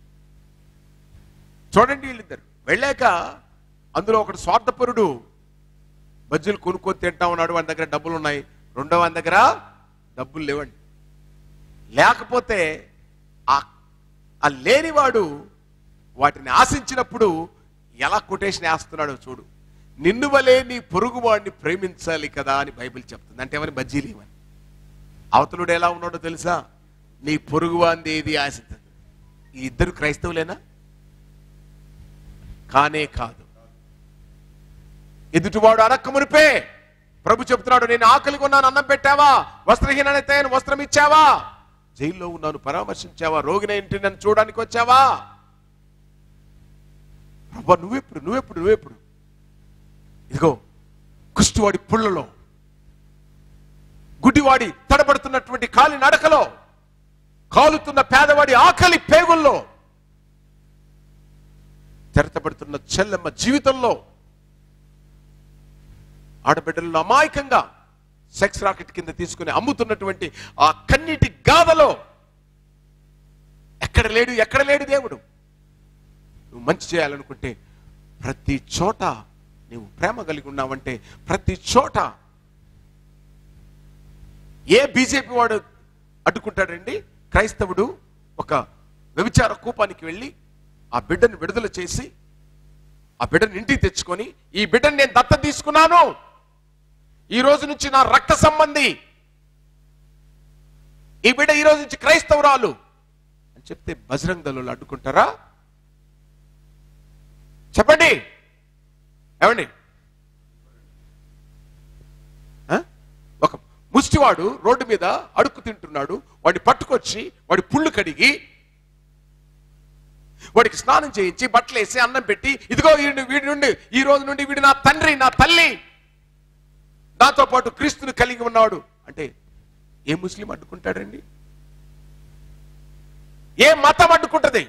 చూడండి వీళ్ళిద్దరు వెళ్ళాక అందులో ఒకడు స్వార్థపరుడు బజ్జీలు కొనుక్కొని తింటా ఉన్నాడు వాడి దగ్గర డబ్బులు ఉన్నాయి రెండో వాడి దగ్గర డబ్బులు లేవండి లేకపోతే ఆ ఆ లేనివాడు వాటిని ఆశించినప్పుడు ఎలా కొటేషన్ వేస్తున్నాడో చూడు నిన్ను వలే నీ పొరుగు వాడిని ప్రేమించాలి కదా అని బైబిల్ చెప్తుంది అంటే ఏమని బజ్జీలు ఇవని అవతలుడు ఎలా ఉన్నాడో తెలుసా నీ పొరుగు వాంది ఏది ఆశిస్తుంది ఈ ఇద్దరు క్రైస్తవులేనా కానే కాదు ఎదుటివాడు అనక్క మునిపే ప్రభు చెప్తున్నాడు నేను ఆకలి కొన్నాను అన్నం పెట్టావా వస్త్రహీనైతే వస్త్రం ఇచ్చావా జైల్లో ఉన్నాను పరామర్శించావా రోగిన ఇంటి నన్ను చూడడానికి వచ్చావా ప్రభు నువ్వెప్పుడు నువ్వెప్పుడు నువ్వెప్పుడు ఇదిగో కుష్టివాడి పుళ్ళలో గుడ్డివాడి తడబడుతున్నటువంటి కాలి నడకలో కాలుతున్న పేదవాడి ఆకలి పేగుల్లో తెరతబడుతున్న చెల్లెమ్మ జీవితంలో ఆడబిడ్డలను అమాయకంగా సెక్స్ రాకెట్ కింద తీసుకుని అమ్ముతున్నటువంటి ఆ కన్నీటి గాథలో ఎక్కడ లేడు ఎక్కడ లేడు దేవుడు నువ్వు మంచి చేయాలనుకుంటే ప్రతి చోట నువ్వు ప్రేమ కలిగి ఉన్నావంటే ప్రతి చోట ఏ బీజేపీ వాడు అడ్డుకుంటాడండి క్రైస్తవుడు ఒక వ్యభిచార కూపానికి వెళ్ళి ఆ బిడ్డను విడుదల చేసి ఆ బిడ్డను ఇంటికి తెచ్చుకొని ఈ బిడ్డను నేను దత్త తీసుకున్నాను ఈ రోజు నుంచి నా రక్త సంబంధి ఈ బిడ్డ ఈ రోజు నుంచి క్రైస్తవురాలు అని చెప్తే బజరంగ్ దళాలు అడ్డుకుంటారా చెప్పండి ఏమండి ఆ? ఒక ముష్టివాడు రోడ్డు మీద అడుక్కు తింటున్నాడు వాడిని పట్టుకొచ్చి వాడి పుళ్ళు కడిగి వాడికి స్నానం చేయించి బట్టలు వేసి అన్నం పెట్టి ఇదిగో వీడి వీడి నుండి ఈ రోజు నుండి వీడి నా తండ్రి నా తల్లి నాతో పాటు క్రీస్తుని కలిగి ఉన్నాడు అంటే ఏ ముస్లిం అడ్డుకుంటాడండి ఏ మతం అడ్డుకుంటది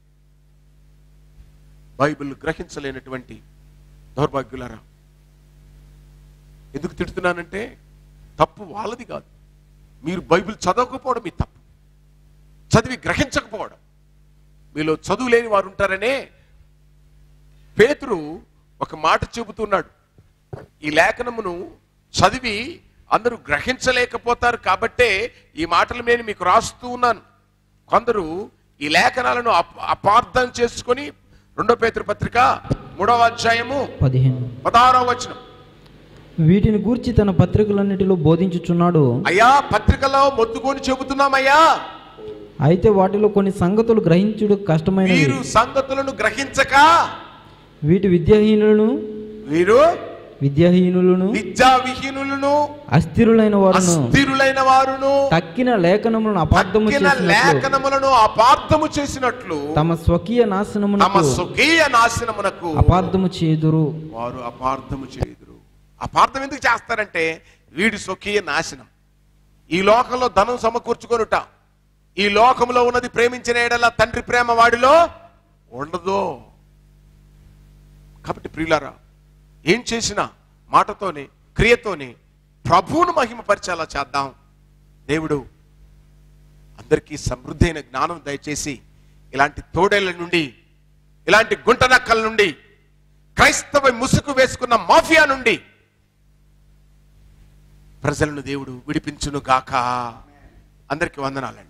బైబిల్ గ్రహించలేనటువంటి దౌర్భాగ్యులారా ఎందుకు తిడుతున్నానంటే తప్పు వాళ్ళది కాదు మీరు బైబిల్ చదవకపోవడం మీ తప్పు చదివి గ్రహించకపోవడం మీలో చదువు లేని వారు ఉంటారనే పేతురు ఒక మాట చెబుతున్నాడు ఈ లేఖనమును చదివి అందరూ గ్రహించలేకపోతారు కాబట్టే ఈ మాటలు నేను మీకు రాస్తూ ఉన్నాను కొందరు ఈ లేఖనాలను అప- అపార్థం చేసుకొని రెండో పేతురు పత్రిక మూడవ అధ్యాయము పదిహేను పదహారవ వచనం వీటిని గూర్చి తన పత్రికలన్నిటిలో బోధించుచున్నాడు అయ్యా పత్రికలో మొత్తుకొని చెబుతున్నామయ్యా అయితే వాటిలో కొన్ని సంగతులు గ్రహించుడు కష్టమైనవి వీరు సంగతులను గ్రహించక వీటి విద్యాహీనులను వీరు విద్యాహీనులను విద్యా విహీనులను అస్థిరులైన వారును అస్థిరులైన వారును తక్కిన లేఖనములను అపార్థము తక్కిన చేసినట్లు లేఖనములను అపార్థము చేసినట్లు తమ స్వకీయ తమ నాశనమునకు స్వకీయ నాశనమునకు అపార్థము చేదురు వారు అపార్థము చేయుదురు అపార్థం ఎందుకు చేస్తారంటే వీడి స్వకీయ నాశనం ఈ లోకంలో ధనం సమకూర్చుకొనుట ఈ లోకంలో ఉన్నది ప్రేమించిన ఎడల తండ్రి ప్రేమ వాడిలో ఉండదు కాబట్టి ప్రియులారా ఏం చేసినా మాటతోనే క్రియతోనే ప్రభువును మహిమపరిచేలా చేద్దాం దేవుడు అందరికీ సమృద్ధి అయిన జ్ఞానం దయచేసి ఇలాంటి తోడేళ్ల నుండి ఇలాంటి గుంటనక్కల నుండి క్రైస్తవ ముసుగు వేసుకున్న మాఫియా నుండి ప్రజలను దేవుడు విడిపించును గాక అందరికీ వందనాలండి